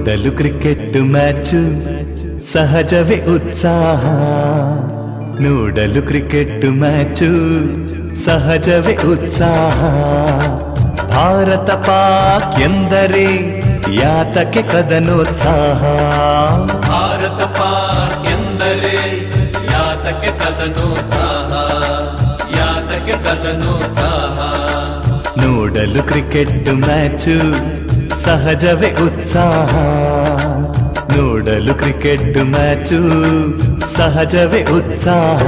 ನೋಡಲು cricket match ಸಹಜವೇ ಉತ್ಸಾಹ ನೋಡಲು ಕ್ರಿಕೆಟ್ ಮ್ಯಾಚು ಸಹಜವೇ ಉತ್ಸಾಹ ಭಾರತ ಪಾಕ್ ಎಂದರೆ ಯಾತಕ್ಕೆ ಕದನೋತ್ಸಾಹ ಭಾರತ ಪಾಕ್ ಎಂದರೆ ಯಾತಕ್ಕೆ ಕದನೋತ್ಸಾಹ ಯಾತಕ್ಕೆ ಕದನೋತ್ಸಾಹ ನೋಡಲು ಕ್ರಿಕೆಟ್ ಮ್ಯಾಚು ಸಹಜವೇ ಉತ್ಸಾಹ ನೋಡಲು ಕ್ರಿಕೆಟ್ ಮ್ಯಾಚು ಸಹಜವೇ ಉತ್ಸಾಹ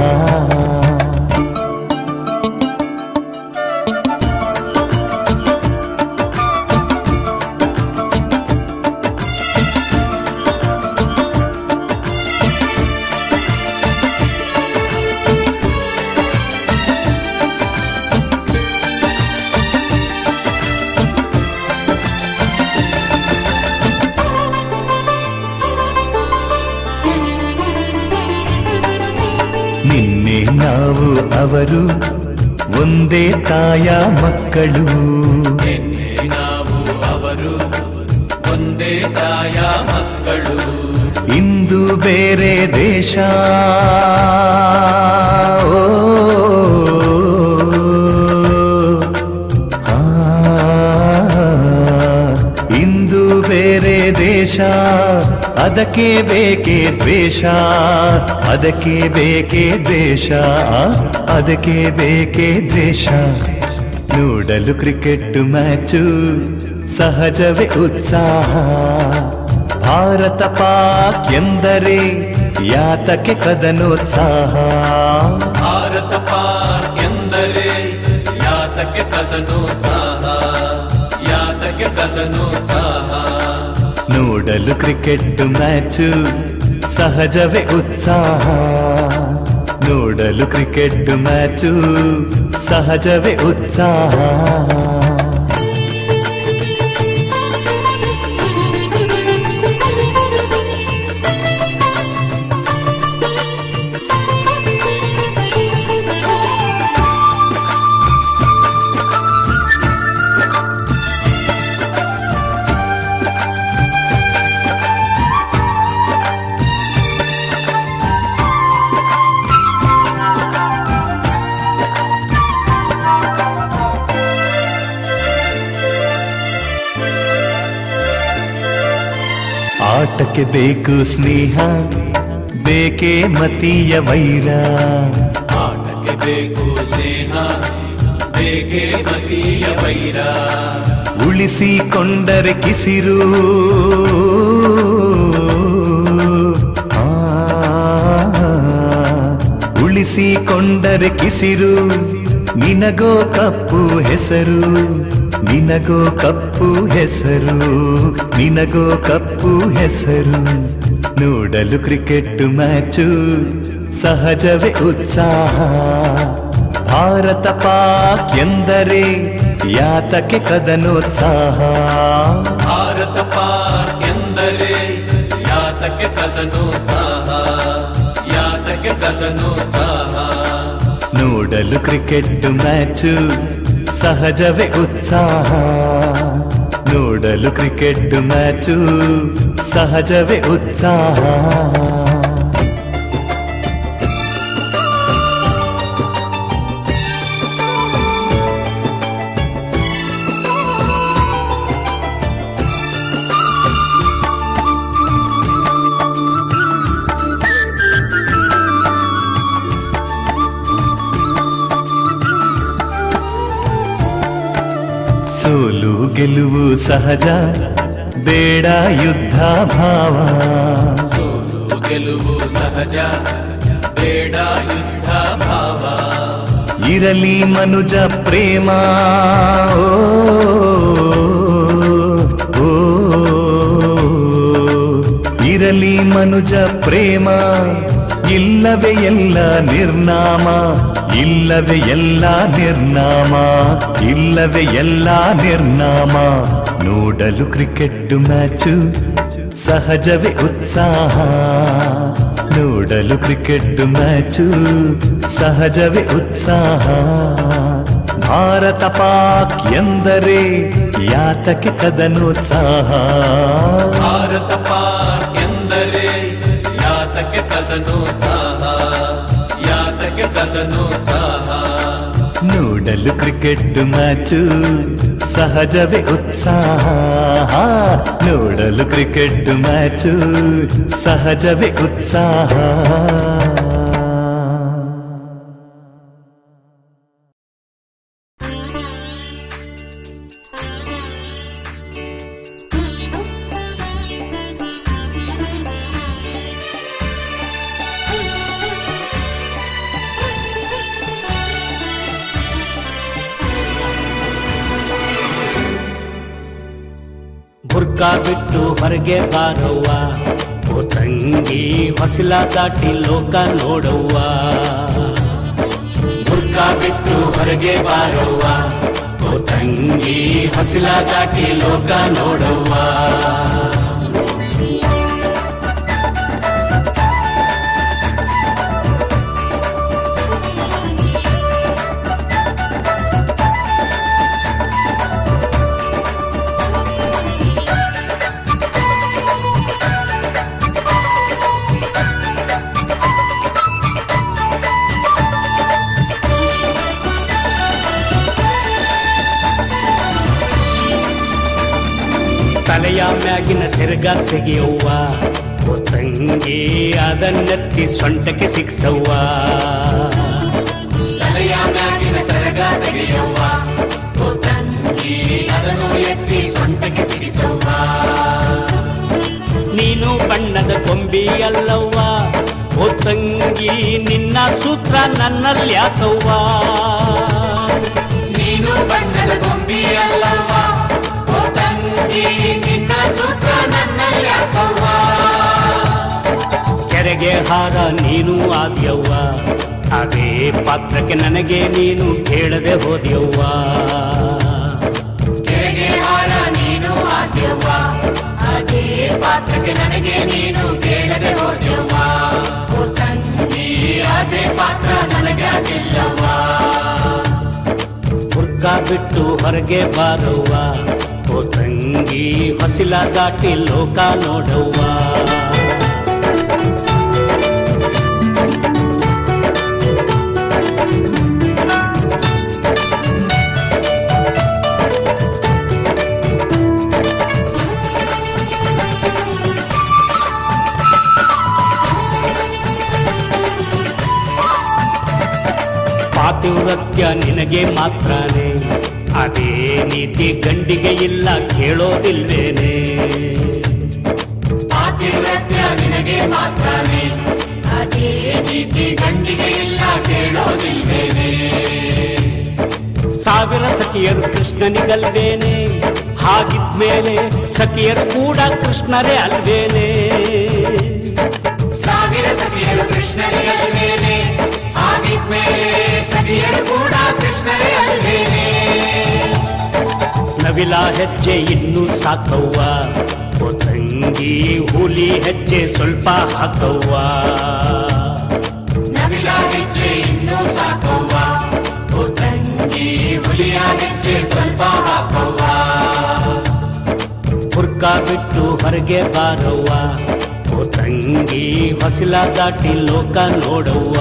ನಿನ್ನೆ ನಾವು ಅವರು ಒಂದೇ ತಾಯ ಮಕ್ಕಳು ನಿನ್ನೆ ನಾವು ಅವರು ಒಂದೇ ತಾಯ ಮಕ್ಕಳು ಇಂದು ಬೇರೆ ದೇಶ ಓ, ಆ, ಇಂದು ಬೇರೆ ದೇಶ ಅದಕ್ಕೆ ಬೇಕೇ ದ್ವೇಷ ಅದಕ್ಕೆ ಬೇಕೇ ದ್ವೇಷ ಅದಕ್ಕೆ ಬೇಕೇ ದ್ವೇಷ ನೋಡಲು ಕ್ರಿಕೆಟ್ ಮ್ಯಾಚು ಸಹಜವೇ ಉತ್ಸಾಹ ಭಾರತ ಪಾಕ್ ಎಂದರೆ ಯಾತಕ್ಕೆ ಕದನೋತ್ಸಾಹ ಭಾರತ ಪಾಕ್ ಎಂದರೆ ಯಾತಕ್ಕೆ ಕದನೋತ್ಸಾಹ ಯಾತಕ್ಕೆ ಕದನೋತ್ಸಾಹ ನೋಡಲು ಕ್ರಿಕೆಟ್ ಮ್ಯಾಚು ಸಹಜವೇ ಉತ್ಸಾಹ ನೋಡಲು ಕ್ರಿಕೆಟ್ ಮ್ಯಾಚು ಸಹಜವೇ ಉತ್ಸಾಹ ಆಟಕ್ಕೆ ಬೇಕು ಸ್ನೇಹ ಬೇಕೇ ಮತೀಯ ವೈರ ಆಟಕ್ಕೆ ಬೇಕು ಸ್ನೇಹ ಬೇಕೇ ಮತೀಯ ವೈರ ಉಳಿಸಿಕೊಂಡರೆ ಕಿಸಿರು ಆ, ಉಳಿಸಿಕೊಂಡರೆ ಕಿಸಿರು ನಿನಗೋ ಕಪ್ಪು ಹೆಸರು ನಿನಗೋ ಕಪ್ಪು ಹೆಸರು ನಿನಗೋ ಕಪ್ಪು ಹೆಸರು ನೋಡಲು ಕ್ರಿಕೆಟ್ ಮ್ಯಾಚು ಸಹಜವೇ ಉತ್ಸಾಹ ಭಾರತ ಪಾಕ್ ಎಂದರೆ ಯಾತಕ್ಕೆ ಕದನೋತ್ಸಾಹ ಭಾರತ ಪಾಕ್ ಎಂದರೆ ಯಾತಕ್ಕೆ ಕದನೋತ್ಸಾಹ ಯಾತಕ್ಕೆ ಕದನೋತ್ಸಾಹ ನೋಡಲು ಕ್ರಿಕೆಟ್ ಮ್ಯಾಚು ಸಹಜವೇ ಉತ್ಸಾಹ ನೋಡಲು ಕ್ರಿಕೆಟ್ ಮ್ಯಾಚು ಸಹಜವೇ ಉತ್ಸಾಹ ಸೋಲು ಗೆಲುವು ಸಹಜ ಬೇಡ ಯುದ್ಧ ಭಾವ ಸೋಲು ಗೆಲುವು ಸಹಜ ಬೇಡ ಯುದ್ಧ ಭಾವ ಇರಲಿ ಮನುಜ ಪ್ರೇಮ ಓ, ಓ, ಇರಲಿ ಮನುಜ ಪ್ರೇಮ ಇಲ್ಲವೇ ಎಲ್ಲ ನಿರ್ನಾಮ ಇಲ್ಲವೇ ಎಲ್ಲ ನಿರ್ನಾಮ ಇಲ್ಲವೇ ಎಲ್ಲ ನಿರ್ನಾಮ ನೋಡಲು ಕ್ರಿಕೆಟ್ ಮ್ಯಾಚು ಸಹಜವೇ ಉತ್ಸಾಹ ನೋಡಲು ಕ್ರಿಕೆಟ್ ಮ್ಯಾಚು ಸಹಜವೇ ಉತ್ಸಾಹ ಭಾರತ ಪಾಕ್ ಎಂದರೆ ಯಾತಕ್ಕೆ ಕದನೋತ್ಸಾಹ ಭಾರತ ಪಾಕ್ ಎಂದರೆ ಯಾತಕ್ಕೆ ಕದನೋತ್ಸಾಹ ಯಾತಕ್ಕೆ ಕದನೋತ್ಸಾಹ ನೋಡಲು ಕ್ರಿಕೆಟ್ ಮ್ಯಾಚು ಸಹಜವೇ ಉತ್ಸಾಹ ನೋಡಲು ಕ್ರಿಕೆಟ್ ಮ್ಯಾಚು ಸಹಜವೇ ಉತ್ಸಾಹ ಬುರ್ಕಾ ಬಿಟ್ಟು ಹೊರಗೆ ಬಾರವ್ವ ಓ ತಂಗಿ ಹೊಸಲ ದಾಟಿ ಲೋಕ ನೋಡವ್ವ ಬುರ್ಕಾ ಬಿಟ್ಟು ಹೊರಗೆ ಬಾರವ್ವ ಓ ತಂಗಿ ಹೊಸಲ ದಾಟಿ ಲೋಕ ನೋಡವ್ವ ತಲೆಯ ಮ್ಯಾಗಿನ ಸೆರಗ ತೆಗೆಯವ್ವ ಓ ತಂಗಿ ಅದನ್ನೆತ್ತಿ ಸೊಂಟಕ್ಕೆ ಸಿಕ್ಸವ್ವ ತಲೆಯ ಮ್ಯಾಗಿನ ಸರಗ ತೆಗೆಯವ್ವ ಓ ತಂಗಿ ಅದನ್ನು ಎತ್ತಿ ಸೊಂಟಕ್ಕೆ ಸಿಡಿಸವ್ವ ನೀನು ಬಣ್ಣದ ಕೊಂಬಿ ಅಲ್ಲವ್ವ ಓ ತಂಗಿ ನಿನ್ನ ಸೂತ್ರ ನನ್ನಲ್ಲಿ ಯಾಕವ್ವ ನೀನು ಬಣ್ಣದ ಗೊಂಬಿ ಅಲ್ಲವ್ವ ಓ ತಂಗಿ ನಿನ್ನ ಸೂತ್ರ ನನ್ನಲ್ಲಿ ಹಾಕವ್ವ ಕೆರೆಗೆ ಹಾರ ನೀನು ಆದ್ಯವ್ವ ಅದೇ ಪಾತ್ರಕ್ಕೆ ನನಗೆ ನೀನು ಕೇಳದೆ ಹೋದ್ಯವ್ವ ಕೆರೆಗೆ ಹಾರ ನೀನು ಆದ್ಯವ್ವ ಅದೇ ಪಾತ್ರಕ್ಕೆ ನನಗೆ ನೀನು ಕೇಳದೆ ಹೋದ್ಯವ್ವ ಓ ತಂಗಿ ಅದೇ ಪಾತ್ರ ನನಗೆ ಆಗಿಲ್ಲವ್ವ ಬುರ್ಕ ಬಿಟ್ಟು ಹೊರಗೆ ಬಾರವ್ವ ಓ ತಂಗಿ ಹೊಸಿಲ ದಾಟಿ ಲೋಕ ನೋಡವ್ವ ಪಾತಿವ್ರತ್ಯ ನಿನಗೆ ಮಾತ್ರನೇ ಅದೇ ನೀತಿ ಗಂಡಿಗೆ ಇಲ್ಲ ಕೇಳೋದಿಲ್ವೇನೆ ಪಾತಿವ್ರತ್ಯ ನಿನಗೆ ಮಾತ್ರನೇ ಅದೇ ನೀತಿ ಗಂಡಿಗೆ ಇಲ್ಲ ಕೇಳೋದಿಲ್ವೇನೆ ಸಾವಿರ ಸಖಿಯರು ಕೃಷ್ಣನಿಗಲ್ವೇನೆ ಹಾಗಿದ್ಮೇಲೆ ಸಖಿಯರು ಕೂಡ ಕೃಷ್ಣರೇ ಅಲ್ವೇನೆ ಸಾವಿರ ಸಖಿಯರು ಕೃಷ್ಣನಿಗೆ ಅಲ್ವೇನೆ ಆಗಿದ್ಮೇಲೆ ಸಖಿಯರು ಕೂಡ ಕೃಷ್ಣರೇ ಅಲ್ವೇನೆ ನವಿಲ ಹೆಜ್ಜೆ ಇನ್ನೂ ಸಾಕವ್ವ ಓ ತಂಗಿ ಹುಲಿ ಹೆಜ್ಜೆ ಸ್ವಲ್ಪ ಹಾಕವ್ವ ನವಿಲ ಹೆಜ್ಜೆ ಇನ್ನೂ ಸಾಕವ್ವ ಓ ತಂಗಿ ಹುಲಿಯ ಹೆಜ್ಜೆ ಸ್ವಲ್ಪ ಹಾಕವ್ವ ಬುರ್ಕ ಬಿಟ್ಟು ಹೊರಗೆ ಬಾರವ್ವ ಓ ತಂಗಿ ಹೊಸಿಲ ದಾಟಿ ಲೋಕ ನೋಡವ್ವ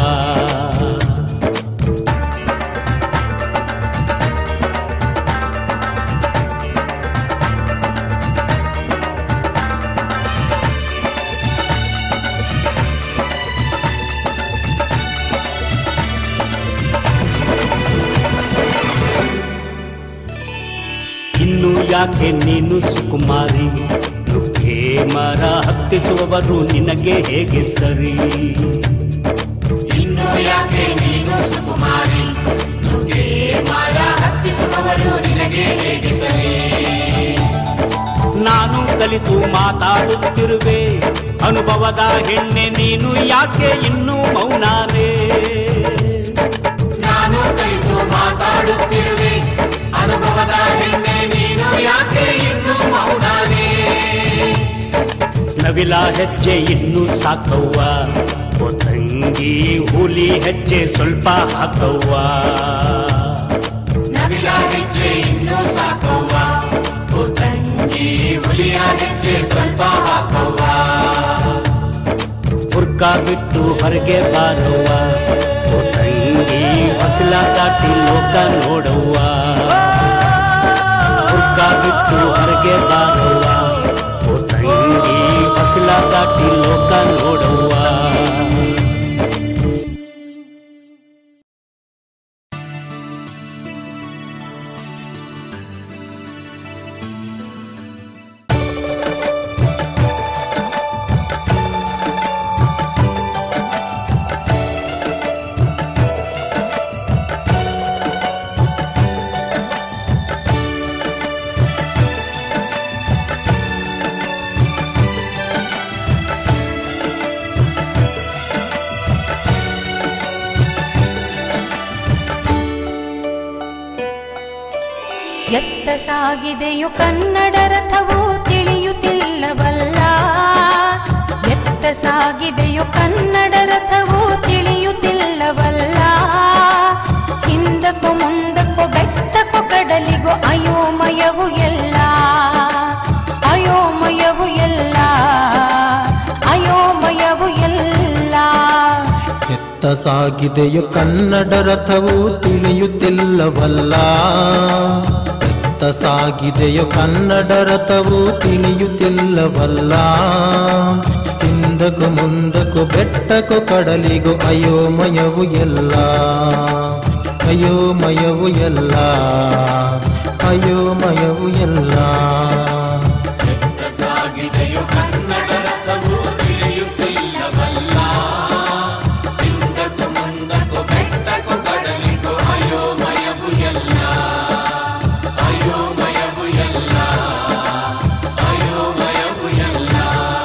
ಇನ್ನು ಯಾಕೆ ನೀನು ಸುಕುಮಾರಿ ನುಗ್ಗೆ ಮರ ಹತ್ತಿಸುವವರು ನಿನಗೆ ಹೇಗೆ ಸರಿ ಇನ್ನು ಯಾಕೆ ನೀನು ಸುಕುಮಾರಿ ನುಗ್ಗೆ ಮರ ಹತ್ತಿಸುವವರು ನಿನಗೆ ಹೇಗೆ ಸರಿ ನಾನು ಕಲಿತು ಮಾತಾಡುತ್ತಿರುವೆ ಅನುಭವದ ಹೆಣ್ಣೆ ನೀನು ಯಾಕೆ ಇನ್ನೂ ಮೌನಾನೇ ನಾನು ಕಲಿತು ಮಾತಾಡುತ್ತಿರುವೆ ಅನುಭವದ ಹೆಣ್ಣೆ ನೀನು ಯಾಕೆ ಇನ್ನು ಮೌನಾನೇ ನವಿಲ ಹೆಜ್ಜೆ ಇನ್ನೂ ಸಾಕವ್ವ ಓ ತಂಗಿ ಹುಲಿ ಹೆಜ್ಜೆ ಸ್ವಲ್ಪ ಹಾಕವ್ವ ನವಿಲ ಹೆಜ್ಜೆ ಇನ್ನೂ ಸಾಕವ್ವ ಓ ತಂಗಿ ಹುಲಿಯ ಹೆಜ್ಜೆ ಸ್ವಲ್ಪ ಹಾಕವ್ವ ಬುರ್ಕ ಬಿಟ್ಟು ಹೊರಗೆ ಬಾರವ್ವ ಓ ತಂಗಿ ಹೊಸಲ ದಾಟಿ ಲೋಕ ನೋಡವ್ವ ಬುರ್ಕ ಬಿಟ್ಟು ಹೊರಗೆ ಬಾರವ್ವ ಓ ತಂಗಿ ಹೊಸಲ ದಾಟಿ ಲೋಕ ನೋಡವ್ವ ಎತ್ತ ಸಾಗಿದೆಯು ಕನ್ನಡ ರಥವು ತಿಳಿಯುತ್ತಿಲ್ಲವಲ್ಲ ಎತ್ತ ಸಾಗಿದೆಯು ಕನ್ನಡ ರಥವು ತಿಳಿಯುತ್ತಿಲ್ಲವಲ್ಲ ಹಿಂದಕ್ಕೋ ಮುಂದಕ್ಕೋ ಬೆಟ್ಟಕ್ಕೋ ಕಡಲಿಗೋ ಅಯೋಮಯವು ಎಲ್ಲ ಅಯೋಮಯವು ಎಲ್ಲ ಅಯೋಮಯವು ಎಲ್ಲ ಎತ್ತ ಸಾಗಿದೆಯು ಕನ್ನಡ ರಥವು ತಿಳಿಯುತ್ತಿಲ್ಲವಲ್ಲ ಎತ್ತ ಸಾಗಿದೆಯು ಕನ್ನಡ ರಥವು ತಿಳಿಯುತ್ತಿಲ್ಲವಲ್ಲ ಹಿಂದಕ್ಕೂ ಮುಂದಕ್ಕೂ ಬೆಟ್ಟಕ್ಕೂ ಕಡಲಿಗೂ ಅಯೋಮಯವು ಎಲ್ಲ ಅಯೋಮಯವು ಎಲ್ಲ ಅಯೋಮಯವು ಎಲ್ಲ ಸಾಗಿದೆಯು ಕನ್ನಡ ರಥವು ತಿಳಿಯುತ್ತಿಲ್ಲವಲ್ಲ ಹಿಂದಕ್ಕೂ ಮುಂದಕ್ಕೂ ಬೆಟ್ಟಕ್ಕೂ ಕಡಲಿಗೂ ಅಯೋಮಯವು ಎಲ್ಲ ಅಯೋಮಯವು ಎಲ್ಲ ಅಯೋಮಯವು ಎಲ್ಲ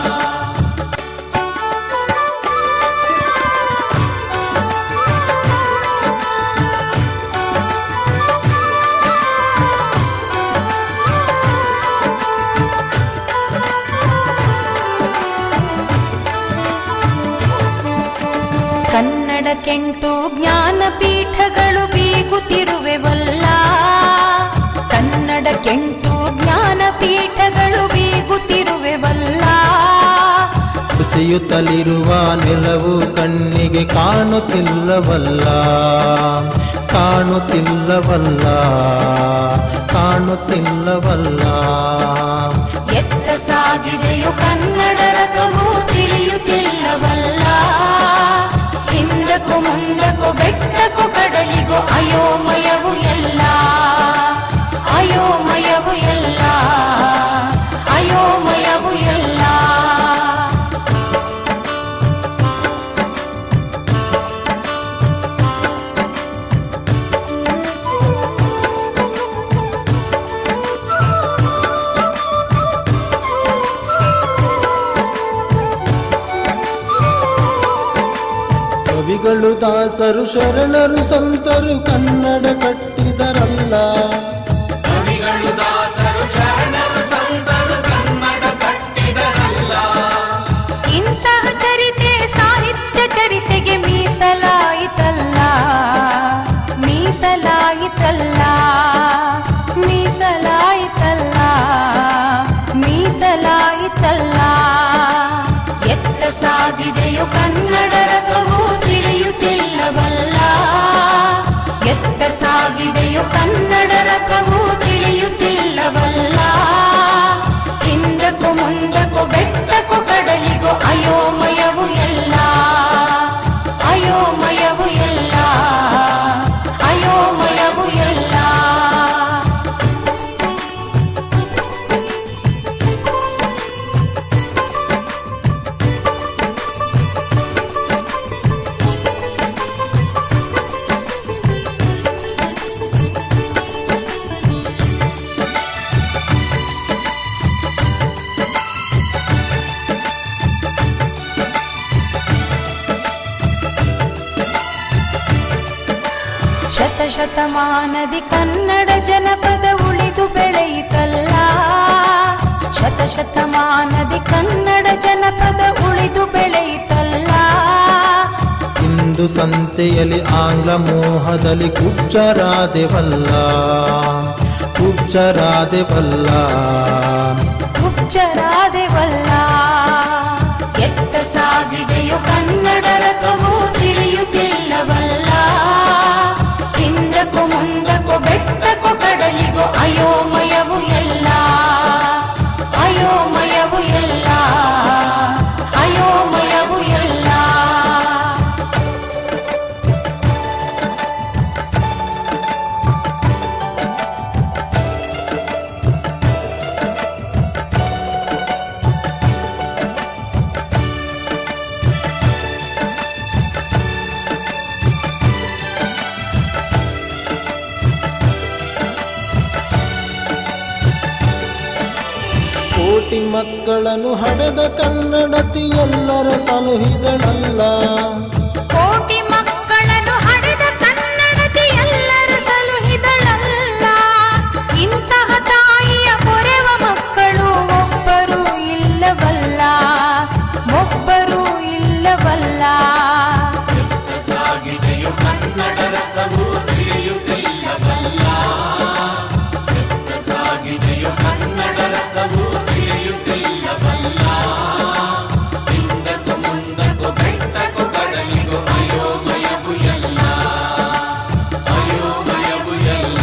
ಕನ್ನಡ ಕೆಂಟು ಜ್ಞಾನಪೀಠಗಳು ಬೀಗುತ್ತಿರುವೆವಲ್ಲ ಕನ್ನಡ ಕೆಂಟು ಜ್ಞಾನಪೀಠಗಳು ಬೀಗುತ್ತಿರುವೆವಲ್ಲ ಕುಸಿಯುತ್ತಲಿರುವ ನೆಲವು ಕಣ್ಣಿಗೆ ಕಾಣುತ್ತಿಲ್ಲವಲ್ಲ ಕಾಣುತ್ತಿಲ್ಲವಲ್ಲ ಕಾಣುತ್ತಿಲ್ಲವಲ್ಲ ಎತ್ತ ಸಾಗಿದೆಯು ಕನ್ನಡ ರಥವು ತಿಳಿಯುತ್ತಿಲ್ಲವಲ್ಲ ಹಿಂದಕ್ಕೂ ಮುಂದಕ್ಕೂ ಬೆಟ್ಟಕ್ಕೂ ಕಡಲಿಗೂ ಅಯೋಮಯವು ಎಲ್ಲ ಅಯೋಮಯವು ಎಲ್ಲ ಅಯೋಮಯವು ಎಲ್ಲ ಕವಿಗಳು ದಾಸರು ಶರಣರು ಸಂತರು ಕನ್ನಡ ಕಟ್ಟಿದರಲ್ಲ ಕವಿಗಳು ದಾಸರು ಶರಣರು ಸಂತರು ಕನ್ನಡ ಕಟ್ಟಿದರಲ್ಲ ಇಂತಹ ಚರಿತೆ ಸಾಹಿತ್ಯ ಚರಿತೆಗೆ ಮೀಸಲಾಯಿತಲ್ಲ ಮೀಸಲಾಯಿತಲ್ಲ ಮೀಸಲಾಯಿತಲ್ಲ ಮೀಸಲಾಯಿತಲ್ಲ ಎತ್ತ ಸಾಗಿದೆಯು ಕನ್ನಡ ರಥವು ತಿಳಿಯುತ್ತಿಲ್ಲವಲ್ಲ ಎತ್ತ ಸಾಗಿದೆಯು ಕನ್ನಡ ರಥವು ತಿಳಿಯುತ್ತಿಲ್ಲವಲ್ಲ ಹಿಂದಕ್ಕೂ ಮುಂದಕ್ಕೂ ಬೆಟ್ಟಕ್ಕೂ ಕಡಲಿಗೂ ಅಯೋಮಯವು ಎಲ್ಲ ಅಯೋಮಯವು ಎಲ್ಲ ಅಯೋಮಯವು ಎಲ್ಲ ಶತಶತಮಾನದಿ ಕನ್ನಡ ಜನಪದ ಉಳಿದು ಬೆಳೆಯಿತಲ್ಲ ಶತಶತಮಾನದಿ ಕನ್ನಡ ಜನಪದ ಉಳಿದು ಬೆಳೆಯಿತಲ್ಲ ಇಂದು ಸಂತೆಯಲ್ಲಿ ಆಂಗ್ಲ ಮೋಹದಲ್ಲಿ ಗುಜ್ಜರಾದೆವಲ್ಲ ಹುಚ್ಚರಾದೆವಲ್ಲ ಹುಚ್ಚರಾದೆವಲ್ಲ ಎತ್ತ ಸಾಗಿದೆಯೋ ಕನ್ನಡ ರಥವು ತಿಳಿಯುತ್ತಿಲ್ಲವಲ್ಲ ಹಿಂದಕ್ಕೂ ಮುಂದಕ್ಕೂ ಬೆಟ್ಟಕ್ಕೂ ಕಡಲಿಗೂ ಅಯೋಮಯವು ಎಲ್ಲ ಅಯೋಮಯವು ಎಲ್ಲ ಅಯೋಮಯವು ಎಲ್ಲ ಕೋಟಿ ಮಕ್ಕಳನ್ನು ಹಡೆದ ಕನ್ನಡತಿ ಎಲ್ಲರ ಸಲುಹಿದಳಲ್ಲ ಕೋಟಿ ಮಕ್ಕಳನ್ನು ಹಡೆದ ಕನ್ನಡತಿ ಎಲ್ಲರ ಸಲುಹಿದಳಲ್ಲ ಇಂತಹ ತಾಯಿಯ ಪೊರೆವ ಮಕ್ಕಳು ಒಬ್ಬರು ಇಲ್ಲವಲ್ಲ ಒಬ್ಬರು ಇಲ್ಲವಲ್ಲ ಸಾಗಿದೆಯೋ ಕನ್ನಡ ರಥವು ತಿಳಿಯುತ್ತಿಲ್ಲವಲ್ಲ ಎತ್ತ ಸಾಗಿದೆಯೋ ಕನ್ನಡ ರಥವು ತಿಳಿಯುತ್ತಿಲ್ಲವಲ್ಲ ಹಿಂದಕ್ಕೂ ಮುಂದಕ್ಕೂ ಬೆಟ್ಟಕ್ಕೂ ಕಡಲಿಗೂ ಅಯೋಮಯವು ಎಲ್ಲ ಅಯೋಮಯವು ಎಲ್ಲ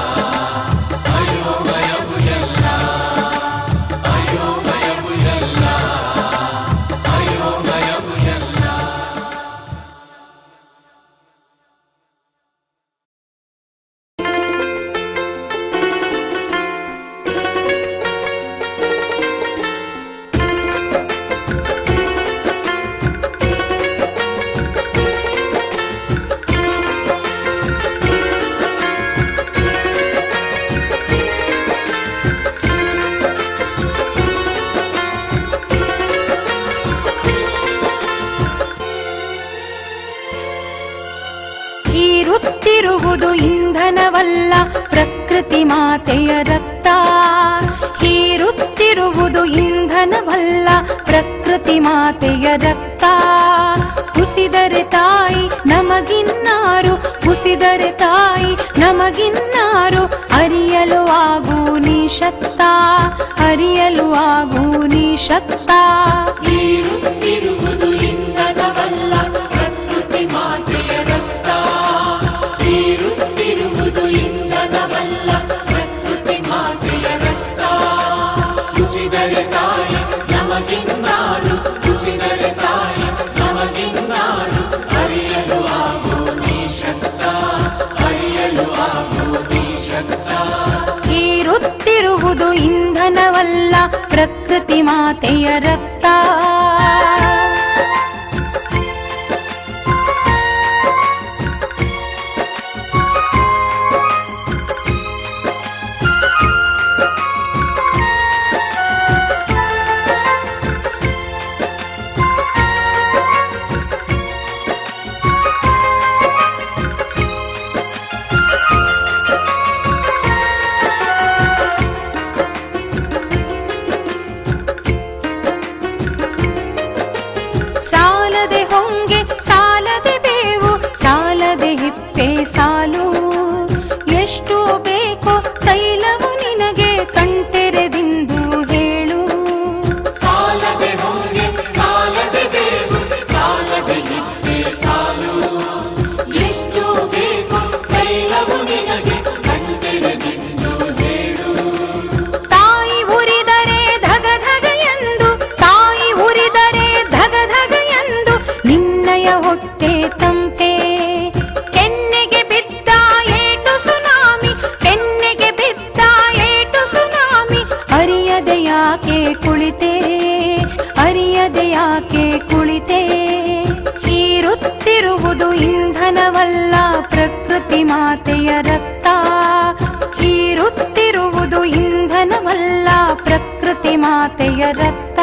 ಅಯೋಮಯವು ಎಲ್ಲ ಅಯೋಮಯವು ಎಲ್ಲ ಅಯೋಮಯವು ಎಲ್ಲ ಹೀರುತ್ತಿರುವುದು ಇಂಧನವಲ್ಲ ಪ್ರಕೃತಿ ಮಾತೆಯ ರಕ್ತ ಹೀರುತ್ತಿರುವುದು ಇಂಧನವಲ್ಲ ಪ್ರಕೃತಿ ಮಾತೆಯ ರಕ್ತ ಕುಸಿದರೆ ತಾಯಿ ನಮಗಿನ್ನಾರು ಕುಸಿದರೆ ತಾಯಿ ನಮಗಿನ್ನಾರು ಅರಿಯಲು ಆಗು ನೀ ಶಕ್ತ ಅರಿಯಲು ಆಗು ನೀ ಶಕ್ತ ಹೀರುತ್ತಿರುವುದು ಇಂಧನವಲ್ಲ ಪ್ರಕೃತಿ ಮಾತೆಯ ರಕ್ತ ಹೀರುತ್ತಿರುವುದು ಇಂಧನವಲ್ಲ ಪ್ರಕೃತಿ ಮಾತೆಯ ರಕ್ತ ಕುಸಿದರೆ ತಾಯಿ ನಮಗಿನ್ನಾರು ಕುಸಿದರೆ ತಾಯಿ ನಮಗಿನ್ನಾರು ಅರಿಯಲು ಆಗೋ ನೀ ಶಕ್ತ ಅರಿಯಲು ಆಗೋ ನೀ ಶಕ್ತ ಹೀರುತ್ತಿರುವುದು ಇಂಧನವಲ್ಲ ಪ್ರಕೃತಿ ಮಾತೆಯ ರಕ್ತ ಸಾಲದೆ ಹೊಂಗೆ ಸಾಲದೆ ಬೇವು ಸಾಲದೆ ಹಿಪ್ಪೆ ಸಾಲು ಎಷ್ಟು ಬೇಕೋ ತೈಲವು ನಿನಗೆ ಕಣ್ತೆರೆದಿಂದು ಹೇಳು ಸಾಲದೆ ಹೊಂಗೆ ಸಾಲದೆ ಬೇವು ಸಾಲದೆ ಹಿಪ್ಪೆ ಸಾಲು ಎಷ್ಟು ಬೇಕು ತೈಲವು ನಿನಗೆ ಕಂಡೆರೆದಿಂದು ಹೇಳು ತಾಯಿ ಉರಿದರೆ ಧಗ ಧಗ ಎಂದು ತಾಯಿ ಉರಿದರೆ ಧಗ ಧಗ ಎಂದು ನಿನ್ನಯ ಹೊಟ್ಟೆ ತಂಪೆ ಕೆನ್ನೆಗೆ ಬಿದ್ದ ಏಟು ಸುನಾಮಿ ಕೆನ್ನೆಗೆ ಬಿದ್ದ ಏಟು ಸುನಾಮಿ ಅರಿಯದೆ ಯಾಕೆ ಕುಳಿತೆ ಅರಿಯದೆ ಯಾಕೆ ಕುಳಿತೆ ಹೀರುತ್ತಿರುವುದು ಇಂಧನವಲ್ಲ ಪ್ರಕೃತಿ ಮಾತೆಯ ರಕ್ತ ಹೀರುತ್ತಿರುವುದು ಇಂಧನವಲ್ಲ ಪ್ರಕೃತಿ ಮಾತೆಯ ರಕ್ತ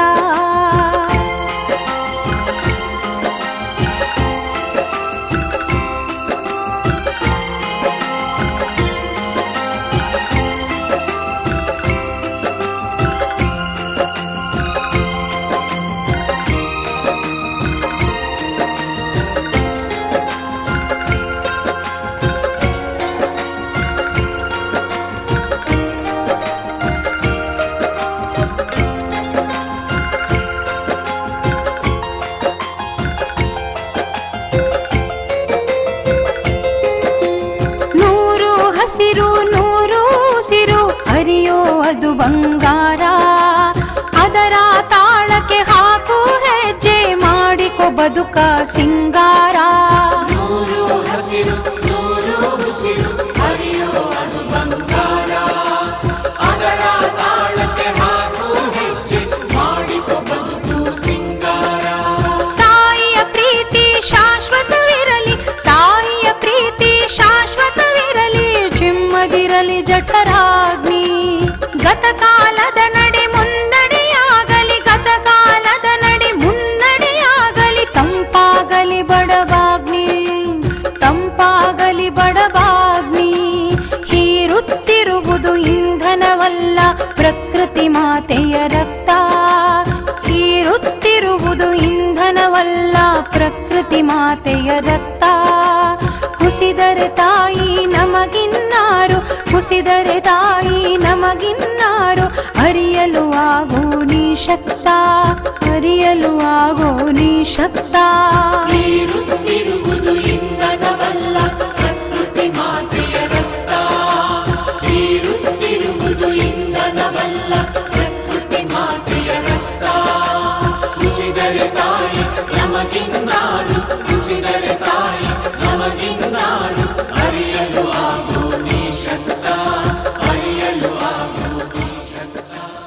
ಅದು ಬಂಗಾರ ಅದರ ತಾಳಕ್ಕೆ ಹಾಕು ಹೆಜ್ಜೆ ಮಾಡಿಕೊ ಬದುಕ ಸಿಂಗಾರ ನೂರು ಹಸಿರು ನೂರು ಉಸಿರು ಹರಿಯೋ ಅದು ಬಂಗಾರ ಅದರ ತಾಳಕ್ಕೆ ಹಾಕು ಹೆಜ್ಜೆ ಮಾಡಿಕೊ ಬದುಕು ಸಿಂಗಾರ ತಾಯಿಯ ಪ್ರೀತಿ ಶಾಶ್ವತವಿರಲಿ ತಾಯಿಯ ಪ್ರೀತಿ ಶಾಶ್ವತವಿರಲಿ ಚಿಮ್ಮದಿರಲಿ ಜಠರಾಗ್ನಿ ಗತಕಾಲದ ನಡೆ ಮುನ್ನಡೆಯಾಗಲಿ ಗತಕಾಲದ ನಡೆ ಮುನ್ನಡೆಯಾಗಲಿ ತಂಪಾಗಲಿ ಬಡವಾಗ್ನಿ ತಂಪಾಗಲಿ ಬಡವಾಗ್ನಿ ಹೀರುತ್ತಿರುವುದು ಇಂಧನವಲ್ಲ ಪ್ರಕೃತಿ ಮಾತೆಯ ರಕ್ತ ಹೀರುತ್ತಿರುವುದು ಇಂಧನವಲ್ಲ ಪ್ರಕೃತಿ ಮಾತೆಯ ರಕ್ತ ಕುಸಿದರೆ ತಾಯಿ ನಮಗಿನ್ನಾರು ಕುಸಿದರೆ ತಾಯಿ ನಮಗಿನ್ನಾರು ಅರಿಯಲು ಆಗೋ ನೀ ಶಕ್ತ ಅರಿಯಲು ಆಗೋ ನೀ ಶಕ್ತ ನೀರುತ್ತಿರುವುದು ಇಂಧನವಲ್ಲ ಪ್ರಕೃತಿ ಮಾತೆಯ ರಕ್ತ ನೀರುತ್ತಿರುವುದು ಇಂಧನವಲ್ಲ ಪ್ರಕೃತಿ ಮಾತೆಯ ರಕ್ತ ಕುಸಿದರೆ ತಾಯಿ ನಮಗಿನ್ನಾರು ಕುಸಿದರೆ ತಾಯಿ ನಮಗಿನ್ನಾರು ಅರಿಯಲು ಆಗೋ ನೀ ಶಕ್ತ ಅರಿಯಲು ಆಗೋ ನೀ ಶಕ್ತ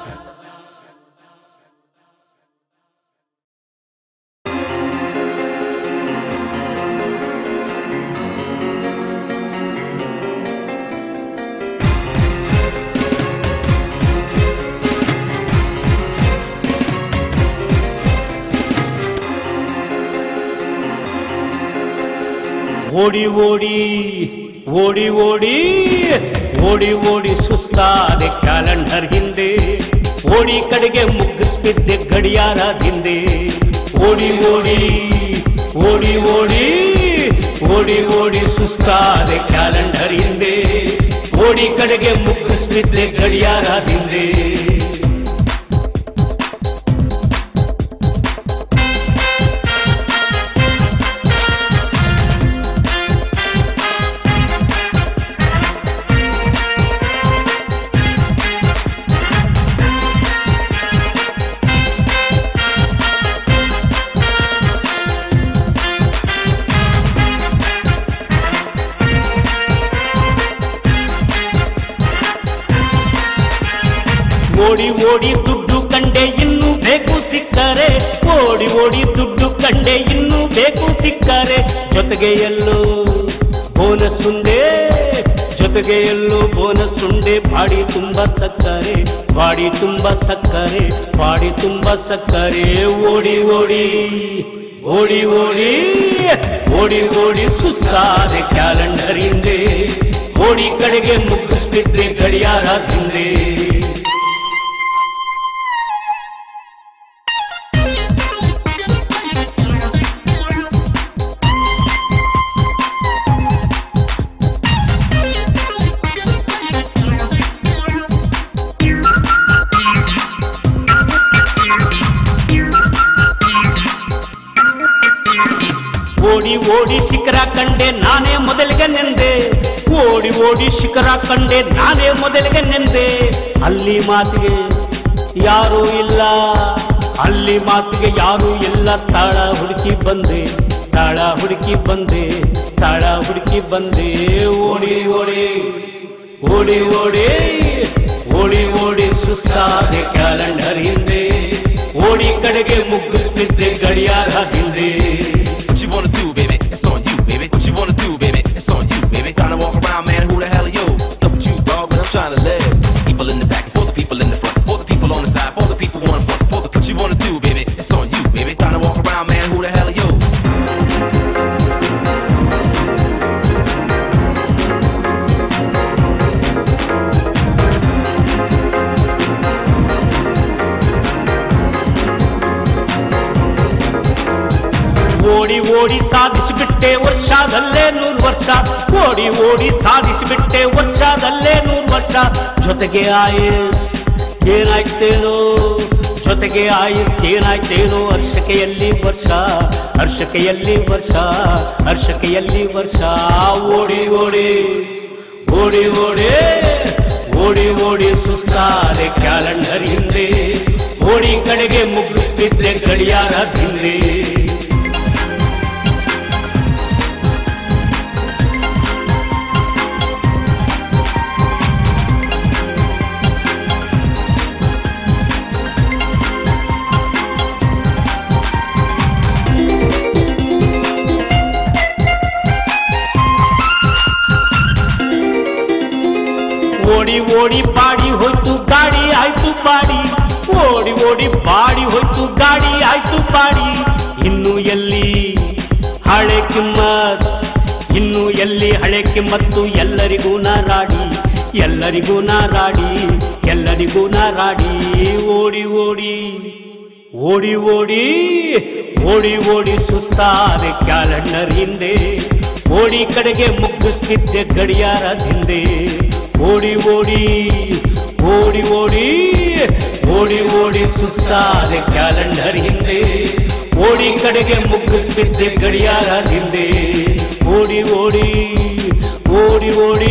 ಓಡಿ ಓಡಿ ಓಡಿ ಓಡಿ ಓಡಿ ಓಡಿ ಸುಸ್ತಾದೆ ಕ್ಯಾಲೆಂಡರ್ ಹಿಂದೆ ಓಡಿ ಕಡೆಗೆ ಮುಗ್ಗಿಸ್ಬಿದ್ದೆ ಗಡಿಯಾರ ಹಿಂದೆ ಓಡಿ ಓಡಿ ಓಡಿ ಓಡಿ ಓಡಿ ಓಡಿ ಸುಸ್ತಾದೆ ಕ್ಯಾಲೆಂಡರ್ ಹಿಂದೆ ಓಡಿ ಕಡೆಗೆ ಮುಗ್ಗಿಸ್ಬಿದ್ದೆ ಗಡಿಯಾರ ಹಿಂದೆ ಓಡಿ ಓಡಿ ದುಡ್ಡು ಕಂಡೆ ಇನ್ನೂ ಬೇಕು ಸಿಕ್ಕರೆ ಓಡಿ ಓಡಿ ದುಡ್ಡು ಕಂಡೆ ಇನ್ನೂ ಬೇಕು ಸಿಕ್ಕರೆ ಜೊತೆಗೆ ಎಲ್ಲೋ ಬೋನಸ್ ಉಂಡೆ ಜೊತೆಗೆ ಎಲ್ಲೋ ಬೋನಸ್ ಉಂಡೆ ಬಾಡಿ ತುಂಬ ಸಕ್ಕರೆ ಬಾಡಿ ತುಂಬ ಸಕ್ಕರೆ ಬಾಡಿ ತುಂಬ ಸಕ್ಕರೆ ಓಡಿ ಓಡಿ ಓಡಿ ಓಡಿ ಓಡಿ ಓಡಿ ಸುಸ್ತಾದೆ ಕ್ಯಾಲೆಂಡರ್ ಹಿಂದೆ ಓಡಿ ಕಡೆಗೆ ಮುಗ್ಗಿಸ್ಬಿಟ್ರೆ ಗಡಿಯಾರ ತಿಂದ್ರೆ ಓಡಿ ಓಡಿ ಶಿಖರ ಕಂಡೆ ನಾನೇ ಮೊದಲಿಗೆ ನೆಂದೆ ಓಡಿ ಓಡಿ ಶಿಖರ ಕಂಡೆ ನಾನೇ ಮೊದಲಿಗೆ ನೆಂದೆ ಅಲ್ಲಿ ಮಾತಿಗೆ ಯಾರೂ ಇಲ್ಲ ಅಲ್ಲಿ ಮಾತಿಗೆ ಯಾರೂ ಇಲ್ಲ ತಾಳ ಹುಡುಕಿ ಬಂದೆ ತಾಳ ಹುಡುಕಿ ಬಂದೆ ತಾಳ ಹುಡುಕಿ ಬಂದೆ ಓಡಿ ಓಡಿ ಓಡಿ ಓಡಿ ಓಡಿ ಓಡಿ ಸುಸ್ತಾದೆ ಕ್ಯಾಲೆಂಡರ್ ಹಿಂದೆ ಓಡಿ ಕಡೆಗೆ ಮುಗ್ಗಿಸ್ಬಿದ್ದೆ ಗಡಿಯಾರ ಹಿಂದೆ What you wanna do, baby? It's on you, baby. What you wanna do, baby? It's on you, baby. Kinda walk around, man. Who the hell are you? Look at you, dog. But I'm trying to live. People in the back, and for the people in the front, for the people on the side, for the people on the front, for the what you wanna do, baby? It's on you, baby. Kinda walk around, man. Who the hell are you? ಓಡಿ ಓಡಿ ಸಾಧಿಸಿಬಿಟ್ಟೆ ವರ್ಷದಲ್ಲೇ ನೂರು ವರ್ಷ ಓಡಿ ಓಡಿ ಸಾಧಿಸಿಬಿಟ್ಟೆ ವರ್ಷದಲ್ಲೇ ನೂರು ವರ್ಷ ಜೊತೆಗೆ ಆಯಸ್ ಏನಾಯ್ತೇನೋ ಜೊತೆಗೆ ಆಯಸ್ ಏನಾಯ್ತೇನೋ ಹರ್ಷಕೆಯಲ್ಲಿ ವರ್ಷ ಹರ್ಷಕೆಯಲ್ಲಿ ವರ್ಷ ಹರ್ಷಕೆಯಲ್ಲಿ ವರ್ಷ ಓಡಿ ಓಡಿ ಓಡಿ ಓಡಿ ಓಡಿ ಓಡಿ ಸುಸ್ತಾದೆ ಕ್ಯಾಲೆಂಡರ್ ಹಿಂದೆ ಓಡಿ ಕಡೆಗೆ ಮುಗಿಸ್ತಿದ್ರೆ ಗಡಿಯಾರ ಹಿಂದೆ ಓಡಿ ಓಡಿ ಬಾಡಿ ಹೋಯ್ತು ಗಾಡಿ ಆಯ್ತು ಬಾಡಿ ಓಡಿ ಓಡಿ ಬಾಡಿ ಹೋಯ್ತು ಗಾಡಿ ಆಯ್ತು ಬಾಡಿ ಇನ್ನು ಎಲ್ಲಿ ಹಳೆ ಕಿಮ್ಮತ್ ಇನ್ನು ಎಲ್ಲಿ ಹಳೆ ಕಿಮ್ಮತ್ತು ಎಲ್ಲರಿಗೂ ನಾರಾಡಿ ಎಲ್ಲರಿಗೂ ನಾರಾಡಿ ಎಲ್ಲರಿಗೂ ನಾರಾಡಿ ಓಡಿ ಓಡಿ ಓಡಿ ಓಡಿ ಓಡಿ ಓಡಿ ಸುಸ್ತಾದೆ ಕ್ಯಾಲೆಂಡರ್ ಹಿಂದೆ ಓಡಿ ಕಡೆಗೆ ಮುಗ್ಗಿಸ್ತಿದ್ದೆ ಗಡಿಯಾರ ಹಿಂದೆ ಓಡಿ ಓಡಿ ಓಡಿ ಓಡಿ ಓಡಿ ಓಡಿ ಸುಸ್ತಾದೆ ಕ್ಯಾಲೆಂಡರ್ ಹಿಂದೆ ಓಡಿ ಕಡೆಗೆ ಮುಗ್ಗಿಸ್ತಿದ್ದೆ ಗಡಿಯಾರ ಹಿಂದೆ ಓಡಿ ಓಡಿ ಓಡಿ ಓಡಿ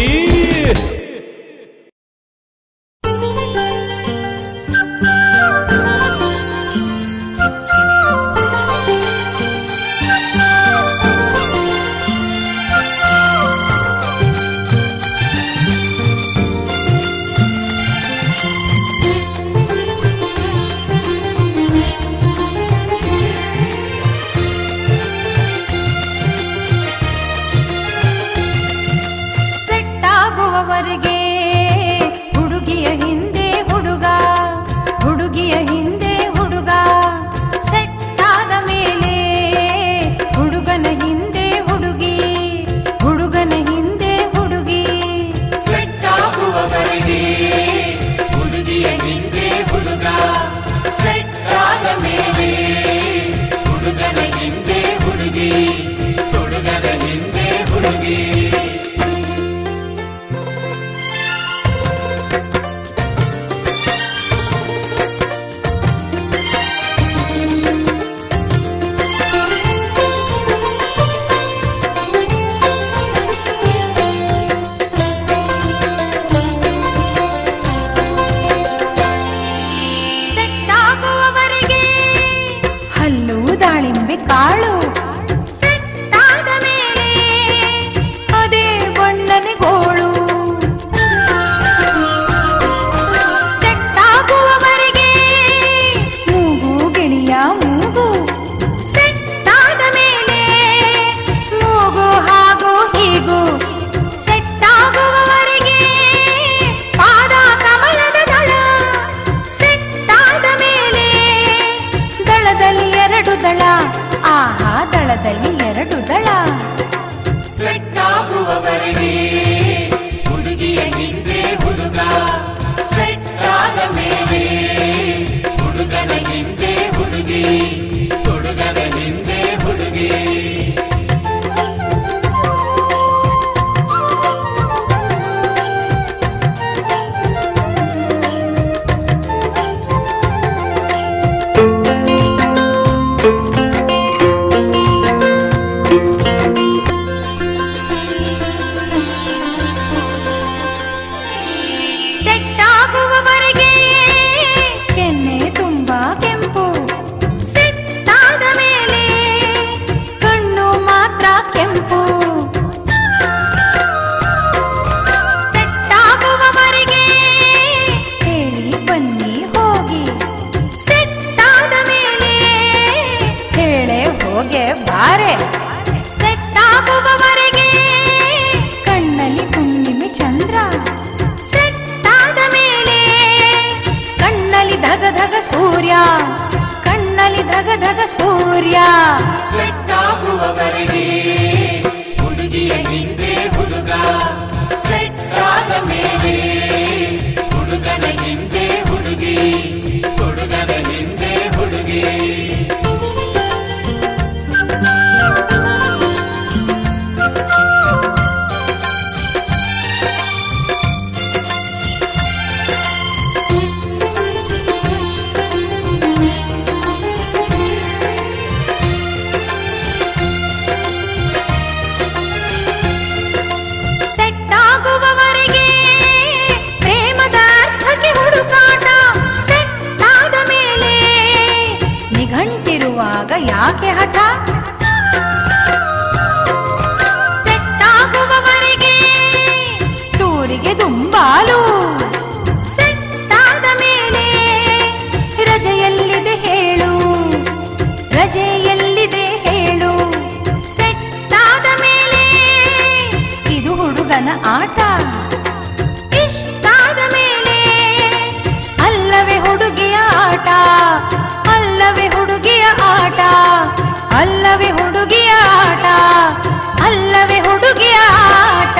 ಸೆಟ್ಟಾಗುವವರೆಗೆ ಹುಡುಗಿಯ ಹಿಂದೆ ಹುಡುಗ ಹುಡುಗಿಯ ಹಿಂದೆ ಹುಡುಗ ಸೆಟ್ಟಾದ ಮೇಲೆ ಹುಡುಗನ ಹಿಂದೆ ಹುಡುಗಿ ಹುಡುಗನ ಹಿಂದೆ ಹುಡುಗಿ ಸೆಟ್ಟಾಗುವವರೆಗೆ ಹುಡುಗಿಯ ಹಿಂದೆ ಹುಡುಗ ಸೆಟ್ಟಾದ ಮೇಲೆ ಹುಡುಗನ ಹಿಂದೆ ಹುಡುಗಿ ಹುಡುಗನ ಹಿಂದೆ ಹುಡುಗಿ ಸೆಟ್ಟಾಗುವವರೆಗೆ ಹಲ್ಲು ದಾಳಿಂಬೆ ಕಾಳು ಸೆಟ್ಟಾದ ಮೇಲೆ ಅದೇ ಬಣ್ಣನೆ ಗೋಳು ಸೆಟ್ಟಾಗುವವರೆಗೆ ಮೂಗು ಗಿಳಿಯ ಮೂಗು ಸೆಟ್ಟಾದ ಮೇಲೆ ಮೂಗು ಹಾಗೂ ಹೀಗೂ ಸೆಟ್ಟಾಗುವವರೆಗೆ ಪಾದ ಕಮಲದ ದಳ ಸೆಟ್ಟಾದ ಮೇಲೆ ದಳದಲ್ಲಿ ಎರಡು ದಳ ಆಹಾ ದಳದಲ್ಲಿ ಎರಡು ದಳ ಸೆಟ್ಟಾಗುವವರೆಗೆ ಹುಡುಗಿಯ ಹಿಂದೆ ಹುಡುಗ ಸೆಟ್ಟಾದ ಮೇಲೆ ಹುಡುಗನ ಹಿಂದೆ ಹುಡುಗಿ ಹುಡುಗನ ಹಿಂದೆ ಹುಡುಗಿ ಸೆಟ್ಟಾಗುವವರೆಗೆ ಕೆನ್ನೆ ತುಂಬಾ ಕೆಂಪು ಸೆಟ್ಟಾದ ಮೇಲೆ ಕಣ್ಣು ಮಾತ್ರ ಕೆಂಪು ಸೆಟ್ಟಾಗುವವರೆಗೆ ಹೇಳಿ ಬನ್ನಿ ಹೋಗಿ ಸೆಟ್ಟಾದ ಮೇಲೆ ಹೇಳೆ ಹೋಗೆ ಬಾರೆ ಸೆಟ್ಟಾಗುವವರೆಗೆ ಕಣ್ಣಲ್ಲಿ ಹುಣ್ಣಿಮೆ ಚಂದ್ರ ಸೆಟ್ಟಾದ ಮೇಲೆ ಕಣ್ಣಲ್ಲಿ ಧಗ ಧಗ ಸೂರ್ಯ ಕಣ್ಣಲ್ಲಿ ಧಗ ಧಗ ಸೂರ್ಯ ಸೆಟ್ಟಾಗುವವರೆಗೆ ಹುಡುಗಿಯ ಹಿಂದೆ ಹುಡುಗ ಸೆಟ್ಟಾದ ಮೇಲೆ ಹುಡುಗನ ಹಿಂದೆ ಹುಡುಗಿ ಹುಡುಗನ ಹಿಂದೆ ಹುಡುಗಿ ಯಾಕೆ ಹಠ ಸೆಟ್ಟಾಗುವವರೆಗೆ ಟೂರಿಗೆ ದುಂಬಾಲು ಸೆಟ್ಟಾದ ಮೇಲೆ ರಜೆಯಲ್ಲಿದೆ ಹೇಳು ರಜೆಯಲ್ಲಿದೆ ಹೇಳು ಸೆಟ್ಟಾದ ಮೇಲೆ ಇದು ಹುಡುಗನ ಆಟ ಇಷ್ಟಾದ ಮೇಲೆ ಅಲ್ಲವೇ ಹುಡುಗಿಯ ಆಟ ಅಲ್ಲವೇ ಹುಡುಗಿಯ ಆಟ ಅಲ್ಲವೇ ಹುಡುಗಿಯ ಆಟ ಅಲ್ಲವೇ ಹುಡುಗಿಯ ಆಟ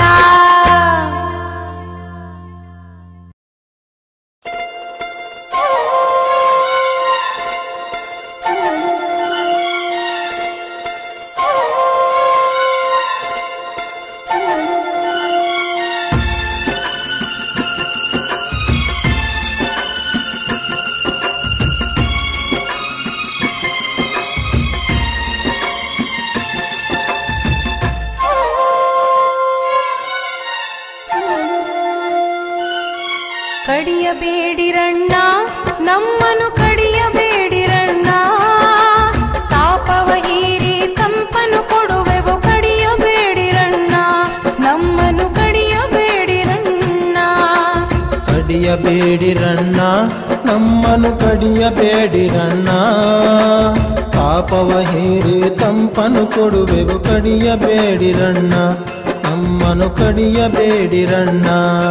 ಕಡಿಯಬೇಡಿರಣ್ಣ ನಮ್ಮನು ಕಡಿಯಬೇಡಿರಣ್ಣ ತಾಪವ ಹೀರಿ ತಂಪನು ಕೊಡುವೆವು ಕಡಿಯಬೇಡಿರಣ್ಣ ನಮ್ಮನು ಕಡಿಯಬೇಡಿರಣ್ಣ ಕಡಿಯಬೇಡಿರಣ್ಣ ನಮ್ಮನು ಕಡಿಯಬೇಡಿರಣ್ಣ ಪಾಪವ ಹೀರಿ ತಂಪನು ಕೊಡುವೆವು ಕಡಿಯಬೇಡಿರಣ್ಣ ನಮ್ಮನು ಕಡಿಯಬೇಡಿರಣ್ಣ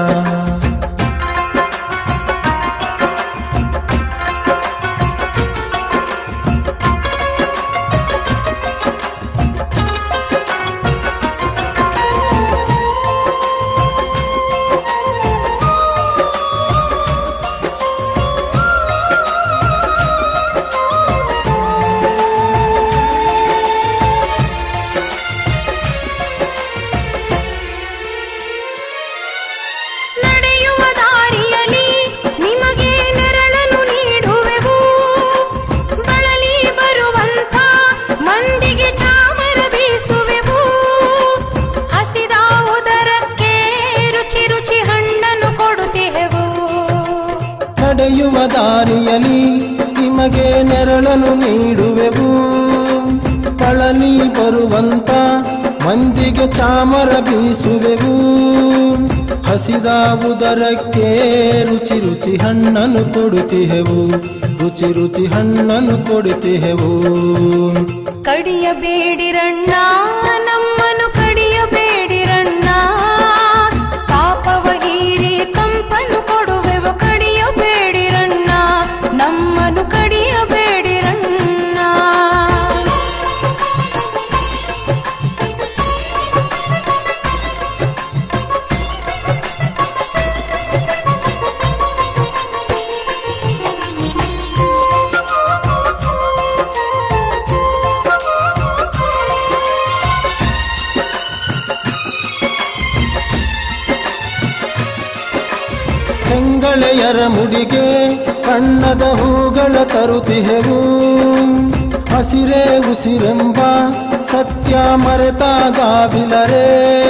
ನಡೆಯುವ ದಾರಿಯಲ್ಲಿ ನಿಮಗೆ ನೆರಳನ್ನು ನೀಡುವೆವು ಬಳಲಿ ಬರುವಂತ ಮಂದಿಗೆ ಚಾಮರ ಬೀಸುವೆವು ಹಸಿದ ಉದರಕ್ಕೆ ರುಚಿ ರುಚಿ ಹಣ್ಣನ್ನು ಕೊಡುತ್ತಿಹೆವು ನಡೆಯುವ ದಾರಿಯಲ್ಲಿ ನಿಮಗೆ ನೆರಳನ್ನು ನೀಡುವೆವು ಪಳನಿ ಬರುವಂತ ಮಂದಿಗೆ ಚಾಮರ ಬೀಸುವೆವು ಹಸಿದ ಉದರಕ್ಕೆ ರುಚಿ ರುಚಿ ಹಣ್ಣನ್ನು ಕೊಡುತ್ತಿಹೆವು ರುಚಿ ರುಚಿ ಹಣ್ಣನ್ನು ಕೊಡುತ್ತಿಹೆವು ಕಡಿಯಬೇಡಿರಣ್ಣ ನಮ್ಮನು ಕಡಿಯಬೇಡಿರಣ್ಣ ಪಾಪವ ಹೀರಿ ಕಂಪನು ಕೊಡುವೆವು ಕಡಿಯಬೇಡಿರಣ್ಣ ನಮ್ಮನು ಕಡಿಯಬೇಡಿರಣ್ಣ ಹೆಂಗಳೆಯರ ಮುಡಿಗೆ ಕಣ್ಣದ ಹೂಗಳ ತರುತ್ತಿಹೆವು ಹಸಿರೇ ಉಸಿರೆಂಬ ಸತ್ಯ ಮರೆತಾಗಾವಿಲರೇ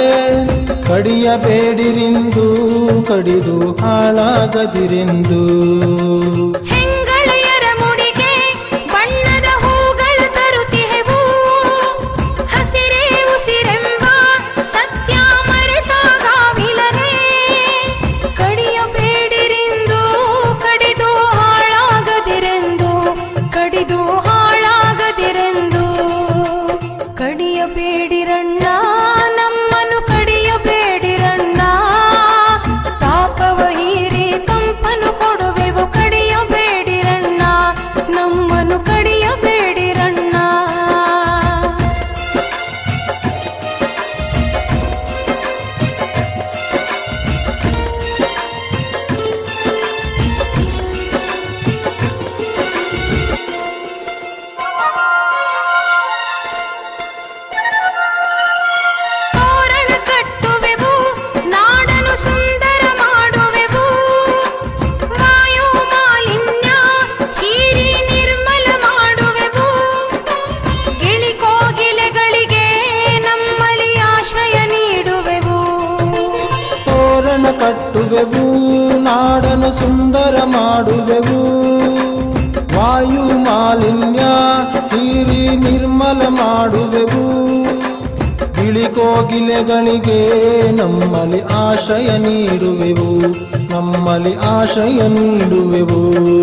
ಕಡಿಯಬೇಡಿರಿಂದು ಕಡಿದು ಹಾಳಾಗದಿರೆಂದು ಹೆಂಗಳೆಯರ ಮುಡಿಗೆ ಬಣ್ಣದ ಹೂಗಳು ತರುತ್ತಿಹೆವು ಹಸಿರೇ ಉಸಿರೆಂಬ ಸತ್ಯ ಮರೆತಾಗಾವಿಲರೇ ಕಡಿಯಬೇಡಿರೆಂದು ಕಡಿದು ಹಾಳಾಗದಿರೆಂದು ಕಡಿದು ಹಾಳಾಗದಿರೆಂದು ಕಡಿಯಬೇಡಿರಣ್ಣ ನಮ್ಮನು ಕಡಿಯಬೇಡಿರಣ್ಣ ತಾಪವ ಹೀರಿ ಕಂಪನು ಕೊಡುವೆವು ಕಡಿಯಬೇಡಿರಣ್ಣ ನಮ್ಮನು ಕಡಿಯಬೇಡಿರಣ್ಣ ತೋರಣ ಕಟ್ಟುವೆವು ನಾಡನು ಸುಂದರ ಮಾಡುವೆವು ವಾಯು ಮಾಲಿನ್ಯ ಹೀರಿ ನಿರ್ಮಲ ಮಾಡುವೆವು ಗಿಳಿ ಕೋಗಿಲೆಗಳಿಗೆ ನಮ್ಮಲ್ಲಿ ಆಶ್ರಯ ನೀಡುವೆವು ತೋರಣ ಕಟ್ಟುವೆವು ನಾಡನು ಸುಂದರ ಮಾಡುವೆವು ವಾ ವಾಯು ಮಾಲಿನ್ಯ ಹೀರಿ ನಿರ್ಮಲ ಮಾಡುವೆವು ಗಿಳಿಕೋಗಿಲೆಗಳಿಗೆ ನಮ್ಮಲ್ಲಿ ಆಶಯ ನೀಡುವೆವು ನಮ್ಮಲ್ಲಿ ಆಶಯ ನೀಡುವೆವು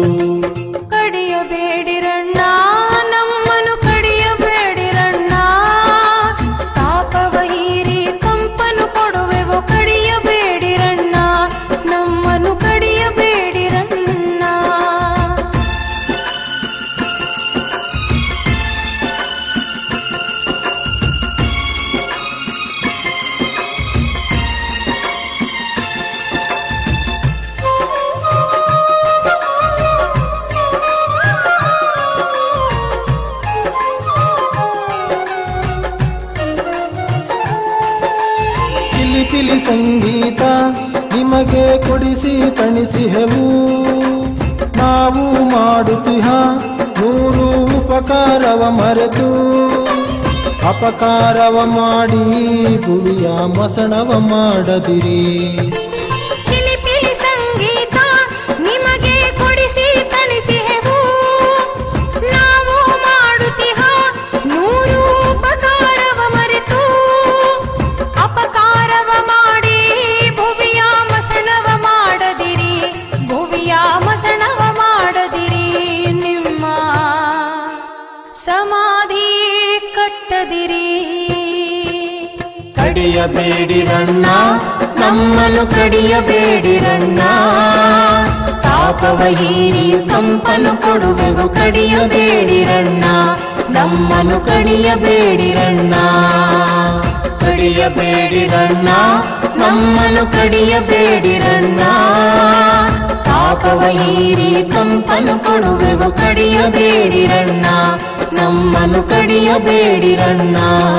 ಕಡಿಯಬೇಡಿರಣ್ಣ ನಮ್ಮನು ಕಡಿಯಬೇಡಿರಣ್ಣ ತಾಪವ ಹೀರಿ ಕಂಪನು ಕೊಡುವೆವು ಕಡಿಯಬೇಡಿರಣ್ಣ ನಮ್ಮನು ಕಡಿಯಬೇಡಿರಣ್ಣ ಚಿಲಿಪಿಲಿ ಸಂಗೀತ ನಿಮಗೆ ಕೊಡಿಸಿ ತಣಿಸಿಹೆವು ನಾವು ಮಾಡುತ್ತಿಹ ನೂರು ಉಪಕಾರವ ಮರೆತು ಅಪಕಾರವ ಮಾಡಿ ಭುವಿಯ ಮಸಣವ ಮಾಡದಿರಿ ಚಿಲಿಪಿಲಿ ಸಂಗೀತ ನಿಮಗೆ ಕೊಡಿಸಿ ತಣಿಸಿಹೆವು ನಾವು ಮಾಡುತ್ತಿಹ ನೂರು ಉಪಕಾರವ ಮರೆತು ಅಪಕಾರವ ಮಾಡಿ ಭುವಿಯ ಮಸಣವ ಮಾಡದಿರಿ ಭುವಿಯ ಮಸಣವ ಮಾಡದಿರಿ ನಿಮ್ಮ ಸಮಾಧಿ ಕಟ್ಟದಿರಿ ಕಡಿಯಬೇಡಿರಣ್ಣ ನಮ್ಮನ್ನು ಕಡಿಯಬೇಡಿರಣ್ಣ ತಾಪವ ಹೀರಿ ತಂಪನು ಕೊಡುವೆವು ಕಡಿಯಬೇಡಿರಣ್ಣ ನಮ್ಮನ್ನು ಕಡಿಯಬೇಡಿರಣ್ಣ ಕಡಿಯಬೇಡಿರಣ್ಣ ನಮ್ಮನ್ನು ಕಡಿಯಬೇಡಿರಣ್ಣ ತಾಪವ ಹೀರಿ ತಂಪನು ಕೊಡುವೆವು ಕಡಿಯಬೇಡಿರಣ್ಣ ನಮ್ಮನ್ನು ಕಡಿಯಬೇಡಿರಣ್ಣ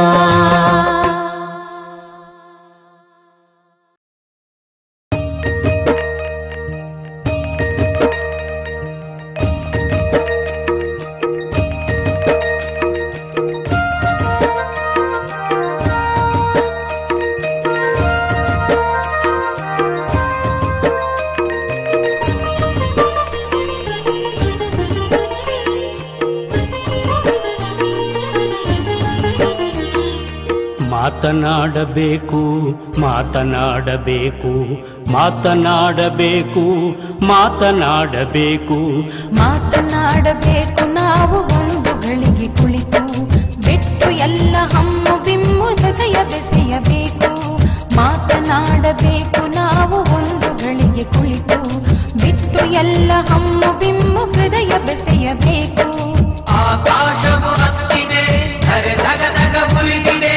ಮಾತನಾಡಬೇಕು ಮಾತನಾಡಬೇಕು ಮಾತನಾಡಬೇಕು ಮಾತನಾಡಬೇಕು ಮಾತನಾಡಬೇಕು ನಾವು ಒಂದು ಗಳಿಗೆ ಕುಳಿತು ಬಿಟ್ಟು ಎಲ್ಲ ಹಮ್ಮು ಬಿಮ್ಮು ಹೃದಯ ಬೆಸೆಯಬೇಕು ಮಾತನಾಡಬೇಕು ನಾವು ಒಂದು ಗಳಿಗೆ ಕುಳಿತು ಬಿಟ್ಟು ಎಲ್ಲ ಹಮ್ಮು ಬಿಮ್ಮು ಹೃದಯ ಬೆಸೆಯಬೇಕು ಆಕಾಶವು ಹತ್ತಿದೆ ಧರೆ ಧಗ ಧಗ ಮುರಿದಿದೆ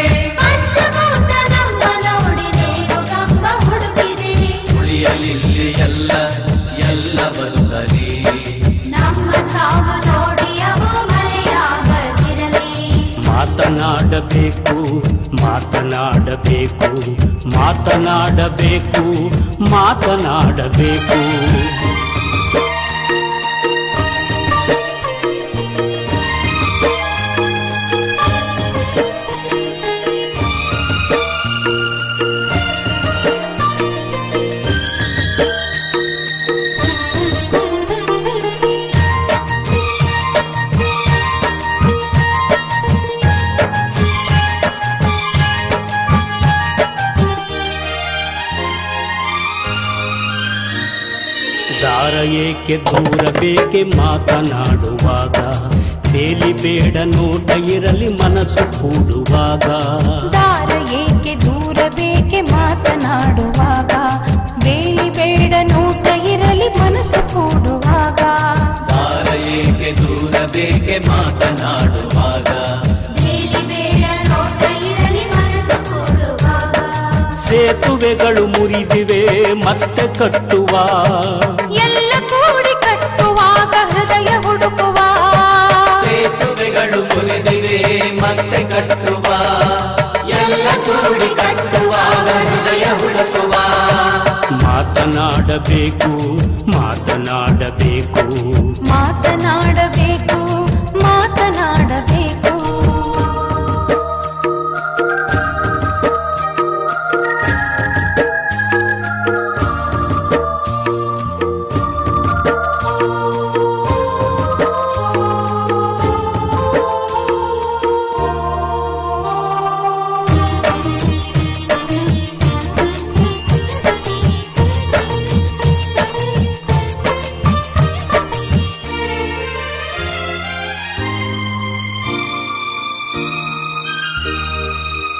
ಉಳಿಯಲಿಲ್ಲಿ ಎಲ್ಲ ಎಲ್ಲ ಬದುಕಲಿ ನಮ್ಮ ಸಾವು ನೋಡಿ ಅವು ಮರೆಯಾಗದಿರಲಿ ಮಾತನಾಡಬೇಕು ಮಾತನಾಡಬೇಕು ಮಾತನಾಡಬೇಕು ಮಾತನಾಡಬೇಕು ದಾರ ಏಕೆ ದೂರ ಬೇಕೆ ಮಾತನಾಡುವಾಗ ತೇಲಿ ಬೇಡ ನೋಟ ಇರಲಿ ಮನಸ್ಸು ಕೂಡುವಾಗ ದಾರ ಏಕೆ ದೂರ ಬೇಕೆ ಮಾತನಾಡುವಾಗ ಬೇಲಿ ಬೇಡ ನೋಟ ಇರಲಿ ಮನಸ್ಸು ಕೂಡುವಾಗ ದಾರ ಏಕೆ ದೂರ ಬೇಕೆ ಮಾತನಾಡುವಾಗ ಬೇಲಿ ಬೇಡ ನೋಟ ಇರಲಿ ಮನಸ್ಸು ಕೂಡುವಾಗ ಸೇತುವೆಗಳು ಮುರಿದಿವೆ ಮತ್ತೆ ಕಟ್ಟುವ ಎಲ್ಲ ಕೂಡಿ ಕಟ್ಟುವಾಗ ಹೃದಯ ಹುಡುಕುವ ಸೇತುವೆಗಳು ಮುರಿದಿವೆ ಮತ್ತೆ ಕಟ್ಟುವ ಎಲ್ಲ ಕೂಡಿ ಕಟ್ಟುವಾಗ ಹೃದಯ ಹುಡುಕುವ ಮಾತನಾಡಬೇಕು ಮಾತನಾಡಬೇಕು ಮಾತನಾಡಬೇಕು ಮಾತನಾಡಬೇಕು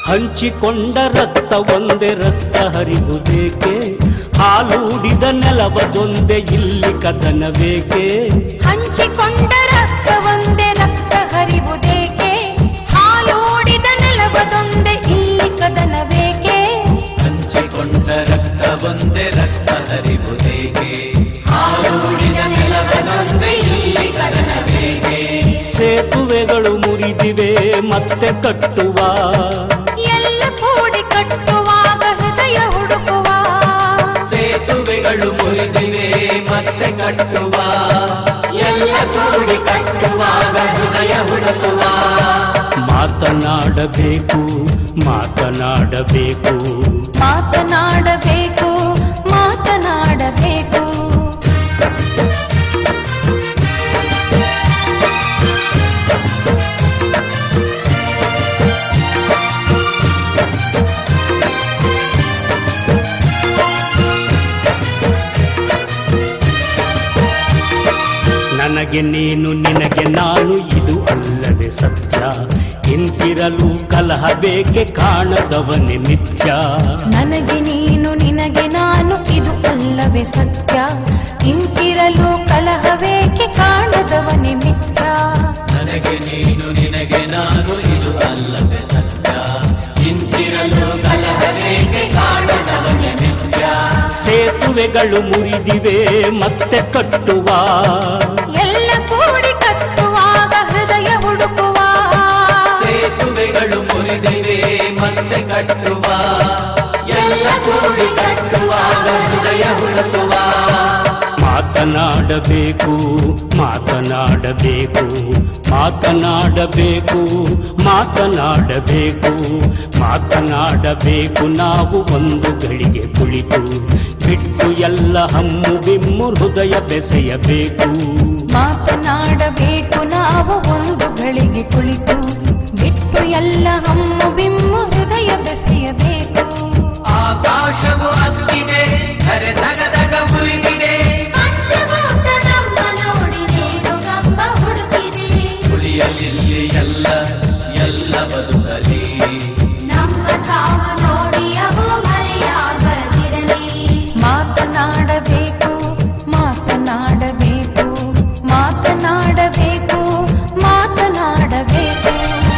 ಹಂಚಿಕೊಂಡ ರಕ್ತ ಒಂದೇ ರಕ್ತ ಹರಿಯುವುದೇಕೆ ಹಾಲೂಡಿದ ನೆಲವದೊಂದೇ ಇಲ್ಲಿ ಕದನಬೇಕೆ ಹಂಚಿಕೊಂಡ ರಕ್ತ ಒಂದೇ ರಕ್ತ ಹರಿವುದೇಕೆ ಹಾಲೋಡಿದ ನೆಲವದೊಂದೇ ಇಲ್ಲಿ ಕದನಬೇಕೆ ಹಂಚಿಕೊಂಡ ರಕ್ತ ಒಂದೇ ರಕ್ತ ಹರಿವುದೇಗೆ ಹಾಲೂಡಿದ ನೆಲವದೊಂದೇ ಇಲ್ಲಿ ಕದನಬೇಕೆ ಸೇತುವೆಗಳು ಮುರಿದಿವೆ ಮತ್ತೆ ಕಟ್ಟುವ ಎಲ್ಲ ಕೂಡಿ ಕಟ್ಟುವಾಗ ಹೃದಯ ಹುಡುಕುವ ಸೇತುವೆಗಳು ಮುರಿದಿವೆ ಮತ್ತೆ ಕಟ್ಟುವ ಎಲ್ಲ ಕೂಡಿ ಕಟ್ಟುವಾಗ ಹೃದಯ ಹುಡುಕುವ ಮಾತನಾಡಬೇಕು ಮಾತನಾಡಬೇಕು ಮಾತನಾಡಬೇಕು ಮಾತನಾಡಬೇಕು ನನಗೆ ನೀನು ನಿನಗೆ ನಾನು ಇದು ಅಲ್ಲವೇ ಸತ್ಯ ಇಂತಿರಲು ಕಲಹ ಬೇಕೆ ಕಾಣದವನೇ ನಿತ್ಯ ನನಗೆ ನೀನು ನಿನಗೆ ನಾನು ಇದು ಅಲ್ಲವೇ ಸತ್ಯ ಇಂತಿರಲು ಕಲಹವೇಕೆ ಕಾಣದವನೇ ಮಿತ್ರ ನನಗೆ ನೀನು ನಿನಗೆ ನಾನು ಇದು ಅಲ್ಲವೇ ಸತ್ಯ ಇಂತಿರಲು ಕಲಹವೇಕೆ ಕಾಣದವನೇ ನಿತ್ಯ ಸೇತುವೆಗಳು ಮುರಿದಿವೆ ಮತ್ತೆ ಕಟ್ಟುವ ಎಲ್ಲ ಕೂಡಿ ಕಟ್ಟುವಾಗ ಹೃದಯ ಹುಡುಕುವ ಸೇತುವೆಗಳು ಮುರಿದಿವೆ ಮತ್ತೆ ಕಟ್ಟುವ ಎಲ್ಲ ಕೂಡಿ ಕಟ್ಟುವಾಗ ಹೃದಯ ಹುಡುಕುವ ಮಾತನಾಡಬೇಕು ಮಾತನಾಡಬೇಕು ಮಾತನಾಡಬೇಕು ಮಾತನಾಡಬೇಕು ಮಾತನಾಡಬೇಕು ನಾವು ಒಂದು ಗಳಿಗೆ ಕುಳಿತು ಬಿಟ್ಟು ಎಲ್ಲ ಹಮ್ಮು ಬಿಮ್ಮು ಹೃದಯ ಬೆಸೆಯಬೇಕು ಮಾತನಾಡಬೇಕು ನಾವು ಒಂದು ಗಳಿಗೆ ಕುಳಿತು ಬಿಟ್ಟು ಎಲ್ಲ ಹಮ್ಮು ಬಿಮ್ಮು ಹೃದಯ ಬೆಸೆಯಬೇಕು ಆಕಾಶವು ಹತ್ತಿದೆ ಧರೆ ಧಗಧಗ ಮುರಿದಿದೆ ಉಳಿಯಲಿಲ್ಲಿ ಎಲ್ಲ ಎಲ್ಲ ಬದುಕಲಿ ಮಾತನಾಡಬೇಕು ಮಾತನಾಡಬೇಕು ಮಾತನಾಡಬೇಕು ಮಾತನಾಡಬೇಕು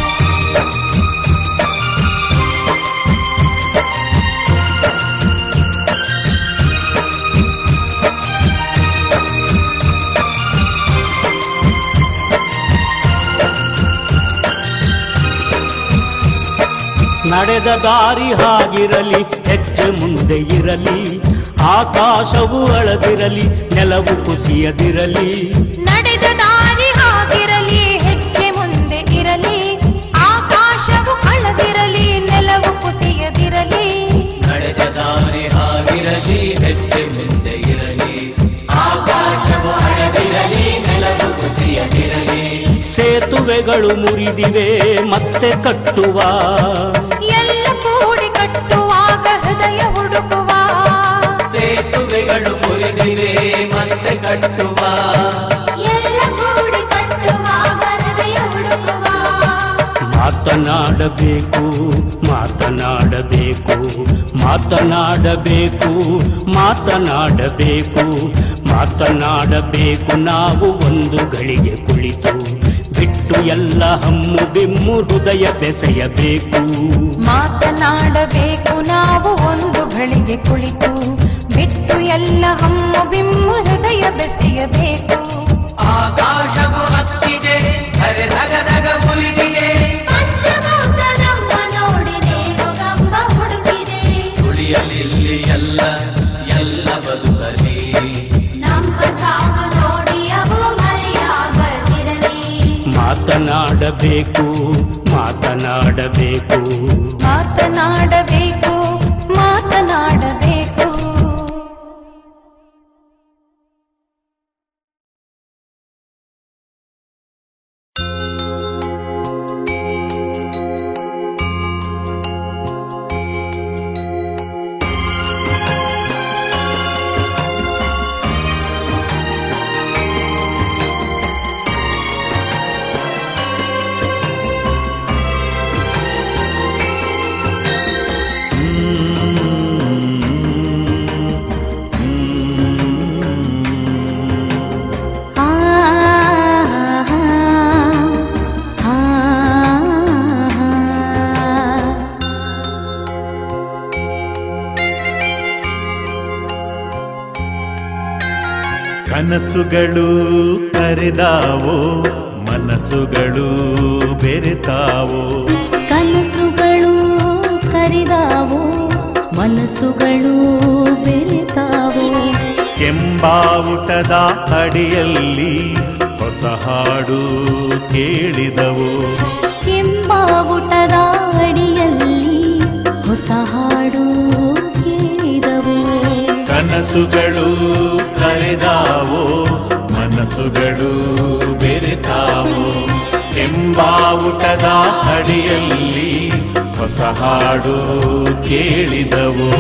ನಡೆದ ದಾರಿ ಹಾಗಿರಲಿ ಹೆಜ್ಜೆ ಮುಂದೆ ಇರಲಿ ಆಕಾಶವು ಅಳದಿರಲಿ ನೆಲವು ಕುಸಿಯದಿರಲಿ ನಡೆದ ದಾರಿ ಹಾಗಿರಲಿ ಹೆಜ್ಜೆ ಮುಂದೆ ಇರಲಿ ಆಕಾಶವು ಅಳದಿರಲಿ ನೆಲವು ಕುಸಿಯದಿರಲಿ ನಡೆದ ದಾರಿ ಹಾಗಿರಲಿ ಹೆಜ್ಜೆ ಮುಂದೆ ಇರಲಿ ಆಕಾಶವು ಅಡದಿರಲಿ ನೆಲವು ಕುಸಿಯದಿರಲಿ ಸೇತುವೆಗಳು ಮುರಿದಿವೆ ಮತ್ತೆ ಕಟ್ಟುವ ಎಲ್ಲ ಕೂಡಿ ಕಟ್ಟುವಾಗ ಹೃದಯ ಹುಡುಕುವ ಸೇತುವೆಗಳು ಮುರಿದಿವೆ ಮತ್ತೆ ಕಟ್ಟುವ ಎಲ್ಲ ಕೂಡಿ ಕಟ್ಟುವಾಗ ಹೃದಯ ಹುಡುಕುವ ಮಾತನಾಡಬೇಕು ಮಾತನಾಡಬೇಕು ಮಾತನಾಡಬೇಕು ಮಾತನಾಡಬೇಕು ಮಾತನಾಡಬೇಕು ನಾವು ಒಂದು ಗಳಿಗೆ ಕುಳಿತು ಬಿಟ್ಟು ಎಲ್ಲ ಹಮ್ಮು ಬಿಮ್ಮು ಹೃದಯ ಬೆಸೆಯಬೇಕು ಮಾತನಾಡಬೇಕು ನಾವು ಒಂದು ಗಳಿಗೆ ಕುಳಿತು ಬಿಟ್ಟು ಎಲ್ಲ ಹಮ್ಮು ಬಿಮ್ಮು ಹೃದಯ ಬೆಸೆಯಬೇಕು ಆಕಾಶವು ಹತ್ತಿದೆ ಧರೆ ಧಗಧಗ ಮುರಿದಿದೆ ಉಳಿಯಲಿಲ್ಲಿ ಎಲ್ಲ ಎಲ್ಲ ಬದುಕಲಿ ಮಾತನಾಡಬೇಕು ಮಾತನಾಡಬೇಕು ಮಾತನಾಡಬೇಕು ಮಾತನಾಡಬೇಕು ಕನಸುಗಳು ಕರೆದಾವೋ ಮನಸ್ಸುಗಳು ಬೆರೆತಾವೋ ಕನಸುಗಳು ಕರಿದಾವು ಮನಸ್ಸುಗಳು ಬೆರೆತಾವು ಕೆಂಬಾವುಟದ ಅಡಿಯಲ್ಲಿ ಹೊಸ ಹಾಡು ಕೇಳಿದವು ಕೆಂಬಾವುಟದ ಅಡಿಯಲ್ಲಿ ಹೊಸ ಹಾಡು ಕೇಳಿದವು ಕನಸುಗಳು ಕರೆದಾವೋ ಮನಸ್ಸುಗಳು ಬೆರೆತಾವೋ ಕೆಂಬಾವುಟದ ಅಡಿಯಲ್ಲಿ ಹೊಸ ಹಾಡು ಕೇಳಿದವು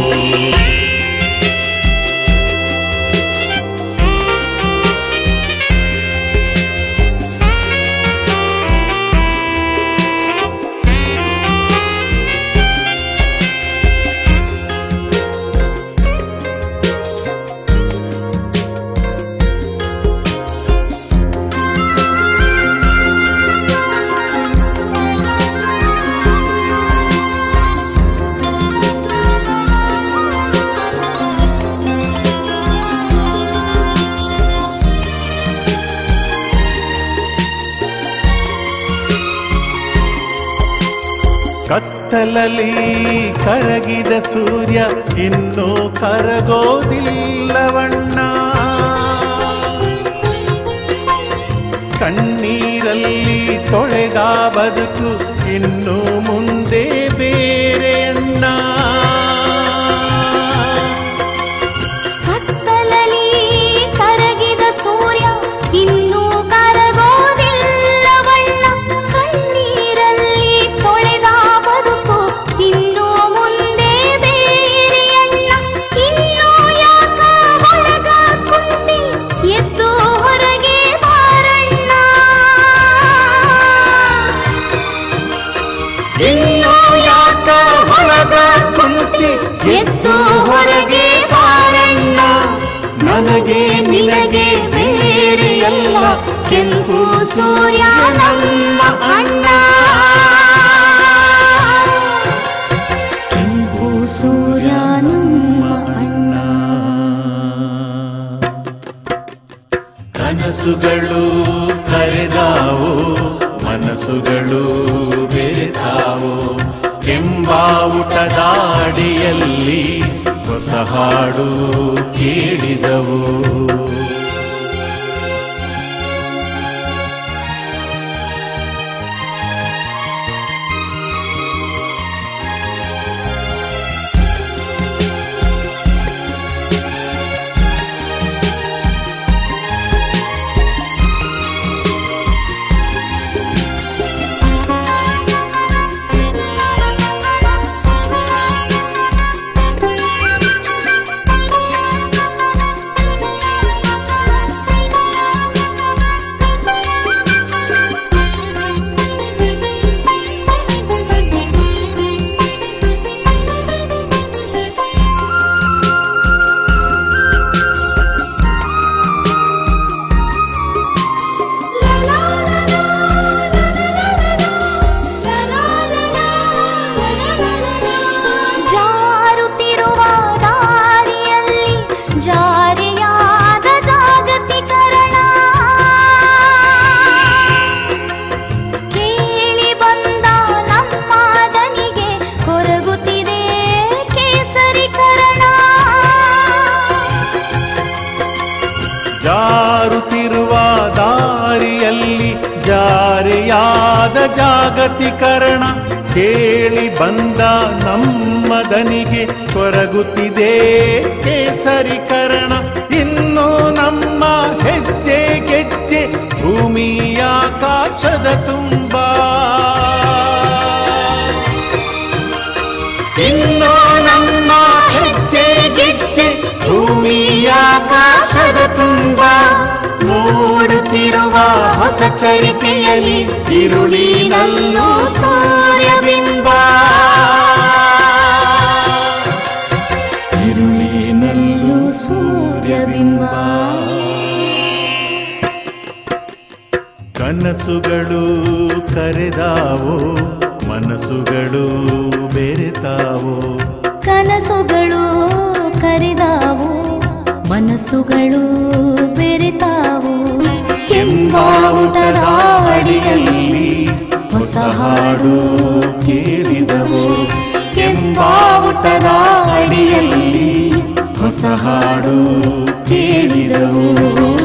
ಕತ್ತಲಲ್ಲಿ ಕರಗಿದ ಸೂರ್ಯ ಇನ್ನೂ ಕರಗೋದಿಲ್ಲವಣ್ಣ ಕಣ್ಣೀರಲ್ಲಿ ತೊಳೆದ ಬದುಕು ಇನ್ನು ಮುಂದೆ ಬೇರೆ ಅಣ್ಣ ಕತ್ತಲಲ್ಲಿ ಕರಗಿದ ಸೂರ್ಯ ಇನ್ನೂ ಕರಗೋದಿಲ್ಲವಣ್ಣ ಕಣ್ಣೀರಲ್ಲಿ ತೊಳೆದ ಬದುಕು ಇನ್ನು ಮುಂದೆ ಬೇರೆಯಣ್ಣ ಇನ್ನೂ ಯಾಕ ಒಳಗ ಕುಂತಿ ಎದ್ದು ಹೊರಗೆ ಬಾರಣ್ಣ ಇನ್ನೂ ಯಾಕ ಒಳಗ ಕುಂತಿ ಎದ್ದು ಹೊರಗೆ ಬಾರಣ್ಣ ನನಗೆ ನಿನಗೆ ಬೇರೆಯಲ್ಲ ಕೆಂಪು ಸೂರ್ಯ ನಮ್ಮ ಅಣ್ಣ ಕೆಂಪು ಸೂರ್ಯ ನಮ್ಮ ಅಣ್ಣ ಕನಸುಗಳು ಕರೆದಾವು ಮನಸ್ಸುಗಳು ಬೆರೆತಾವು ಕೆಂಬಾವುಟದ ಅಡಿಯಲ್ಲಿ ಹೊಸ ಹಾಡು ಕೇಳಿದವು ಜಾರುತ್ತಿರುವ ದಾರಿಯಲ್ಲಿ ಜಾರಿಯಾದ ಜಾಗತೀಕರಣ ಕೇಳಿ ಬಂದ ನಮ್ಮ ದನಿಗೆ ಕೊರಗುತ್ತಿದೆ ಕೇಸರೀಕರಣ ಜಾರುತ್ತಿರುವ ದಾರಿಯಲ್ಲಿ ಜಾರಿಯಾದ ಜಾಗತೀಕರಣ ಕೇಳಿ ಬಂದ ನಮ್ಮ ದನಿಗೆ ಕೊರಗುತ್ತಿದೆ ಕೇಸರೀಕರಣ ಇನ್ನು ನಮ್ಮ ಹೆಜ್ಜೆ ಗೆಜ್ಜೆ ಭೂಮಿಯಾಕಾಶದ ತುಂಬ ಇನ್ನು ನಮ್ಮ ಹೆಜ್ಜೆ ಗೆಜ್ಜೆ ಭೂಮಿಯಾಕಾಶದ ತುಂಬ ಮೂಡುತ್ತಿರುವ ಹೊಸ ಚರಿತೆಯಲ್ಲಿ ತಿರುಳಿನಲ್ಲೂ ಸೂರ್ಯಬಿಂಬ ತಿರುಳಿನಲ್ಲೂ ಸೂರ್ಯಬಿಂಬ ಕನಸುಗಳು ಕರೆದಾವೋ ಮನಸ್ಸುಗಳು ಬೆರೆತಾವೋ ಕನಸುಗಳು ಕರಿದಾವು ಮನಸ್ಸುಗಳು ಬೆರೆ ಬೆರೆತಾವು ಕೆಂಬಾವುಟದ ಅಡಿಯಲ್ಲಿ ಹೊಸ ಹಾಡು ಕೇಳಿದವು ಕೆಂಬಾವುಟದ ಅಡಿಯಲ್ಲಿ ಹೊಸ ಹಾಡು ಕೇಳಿದವು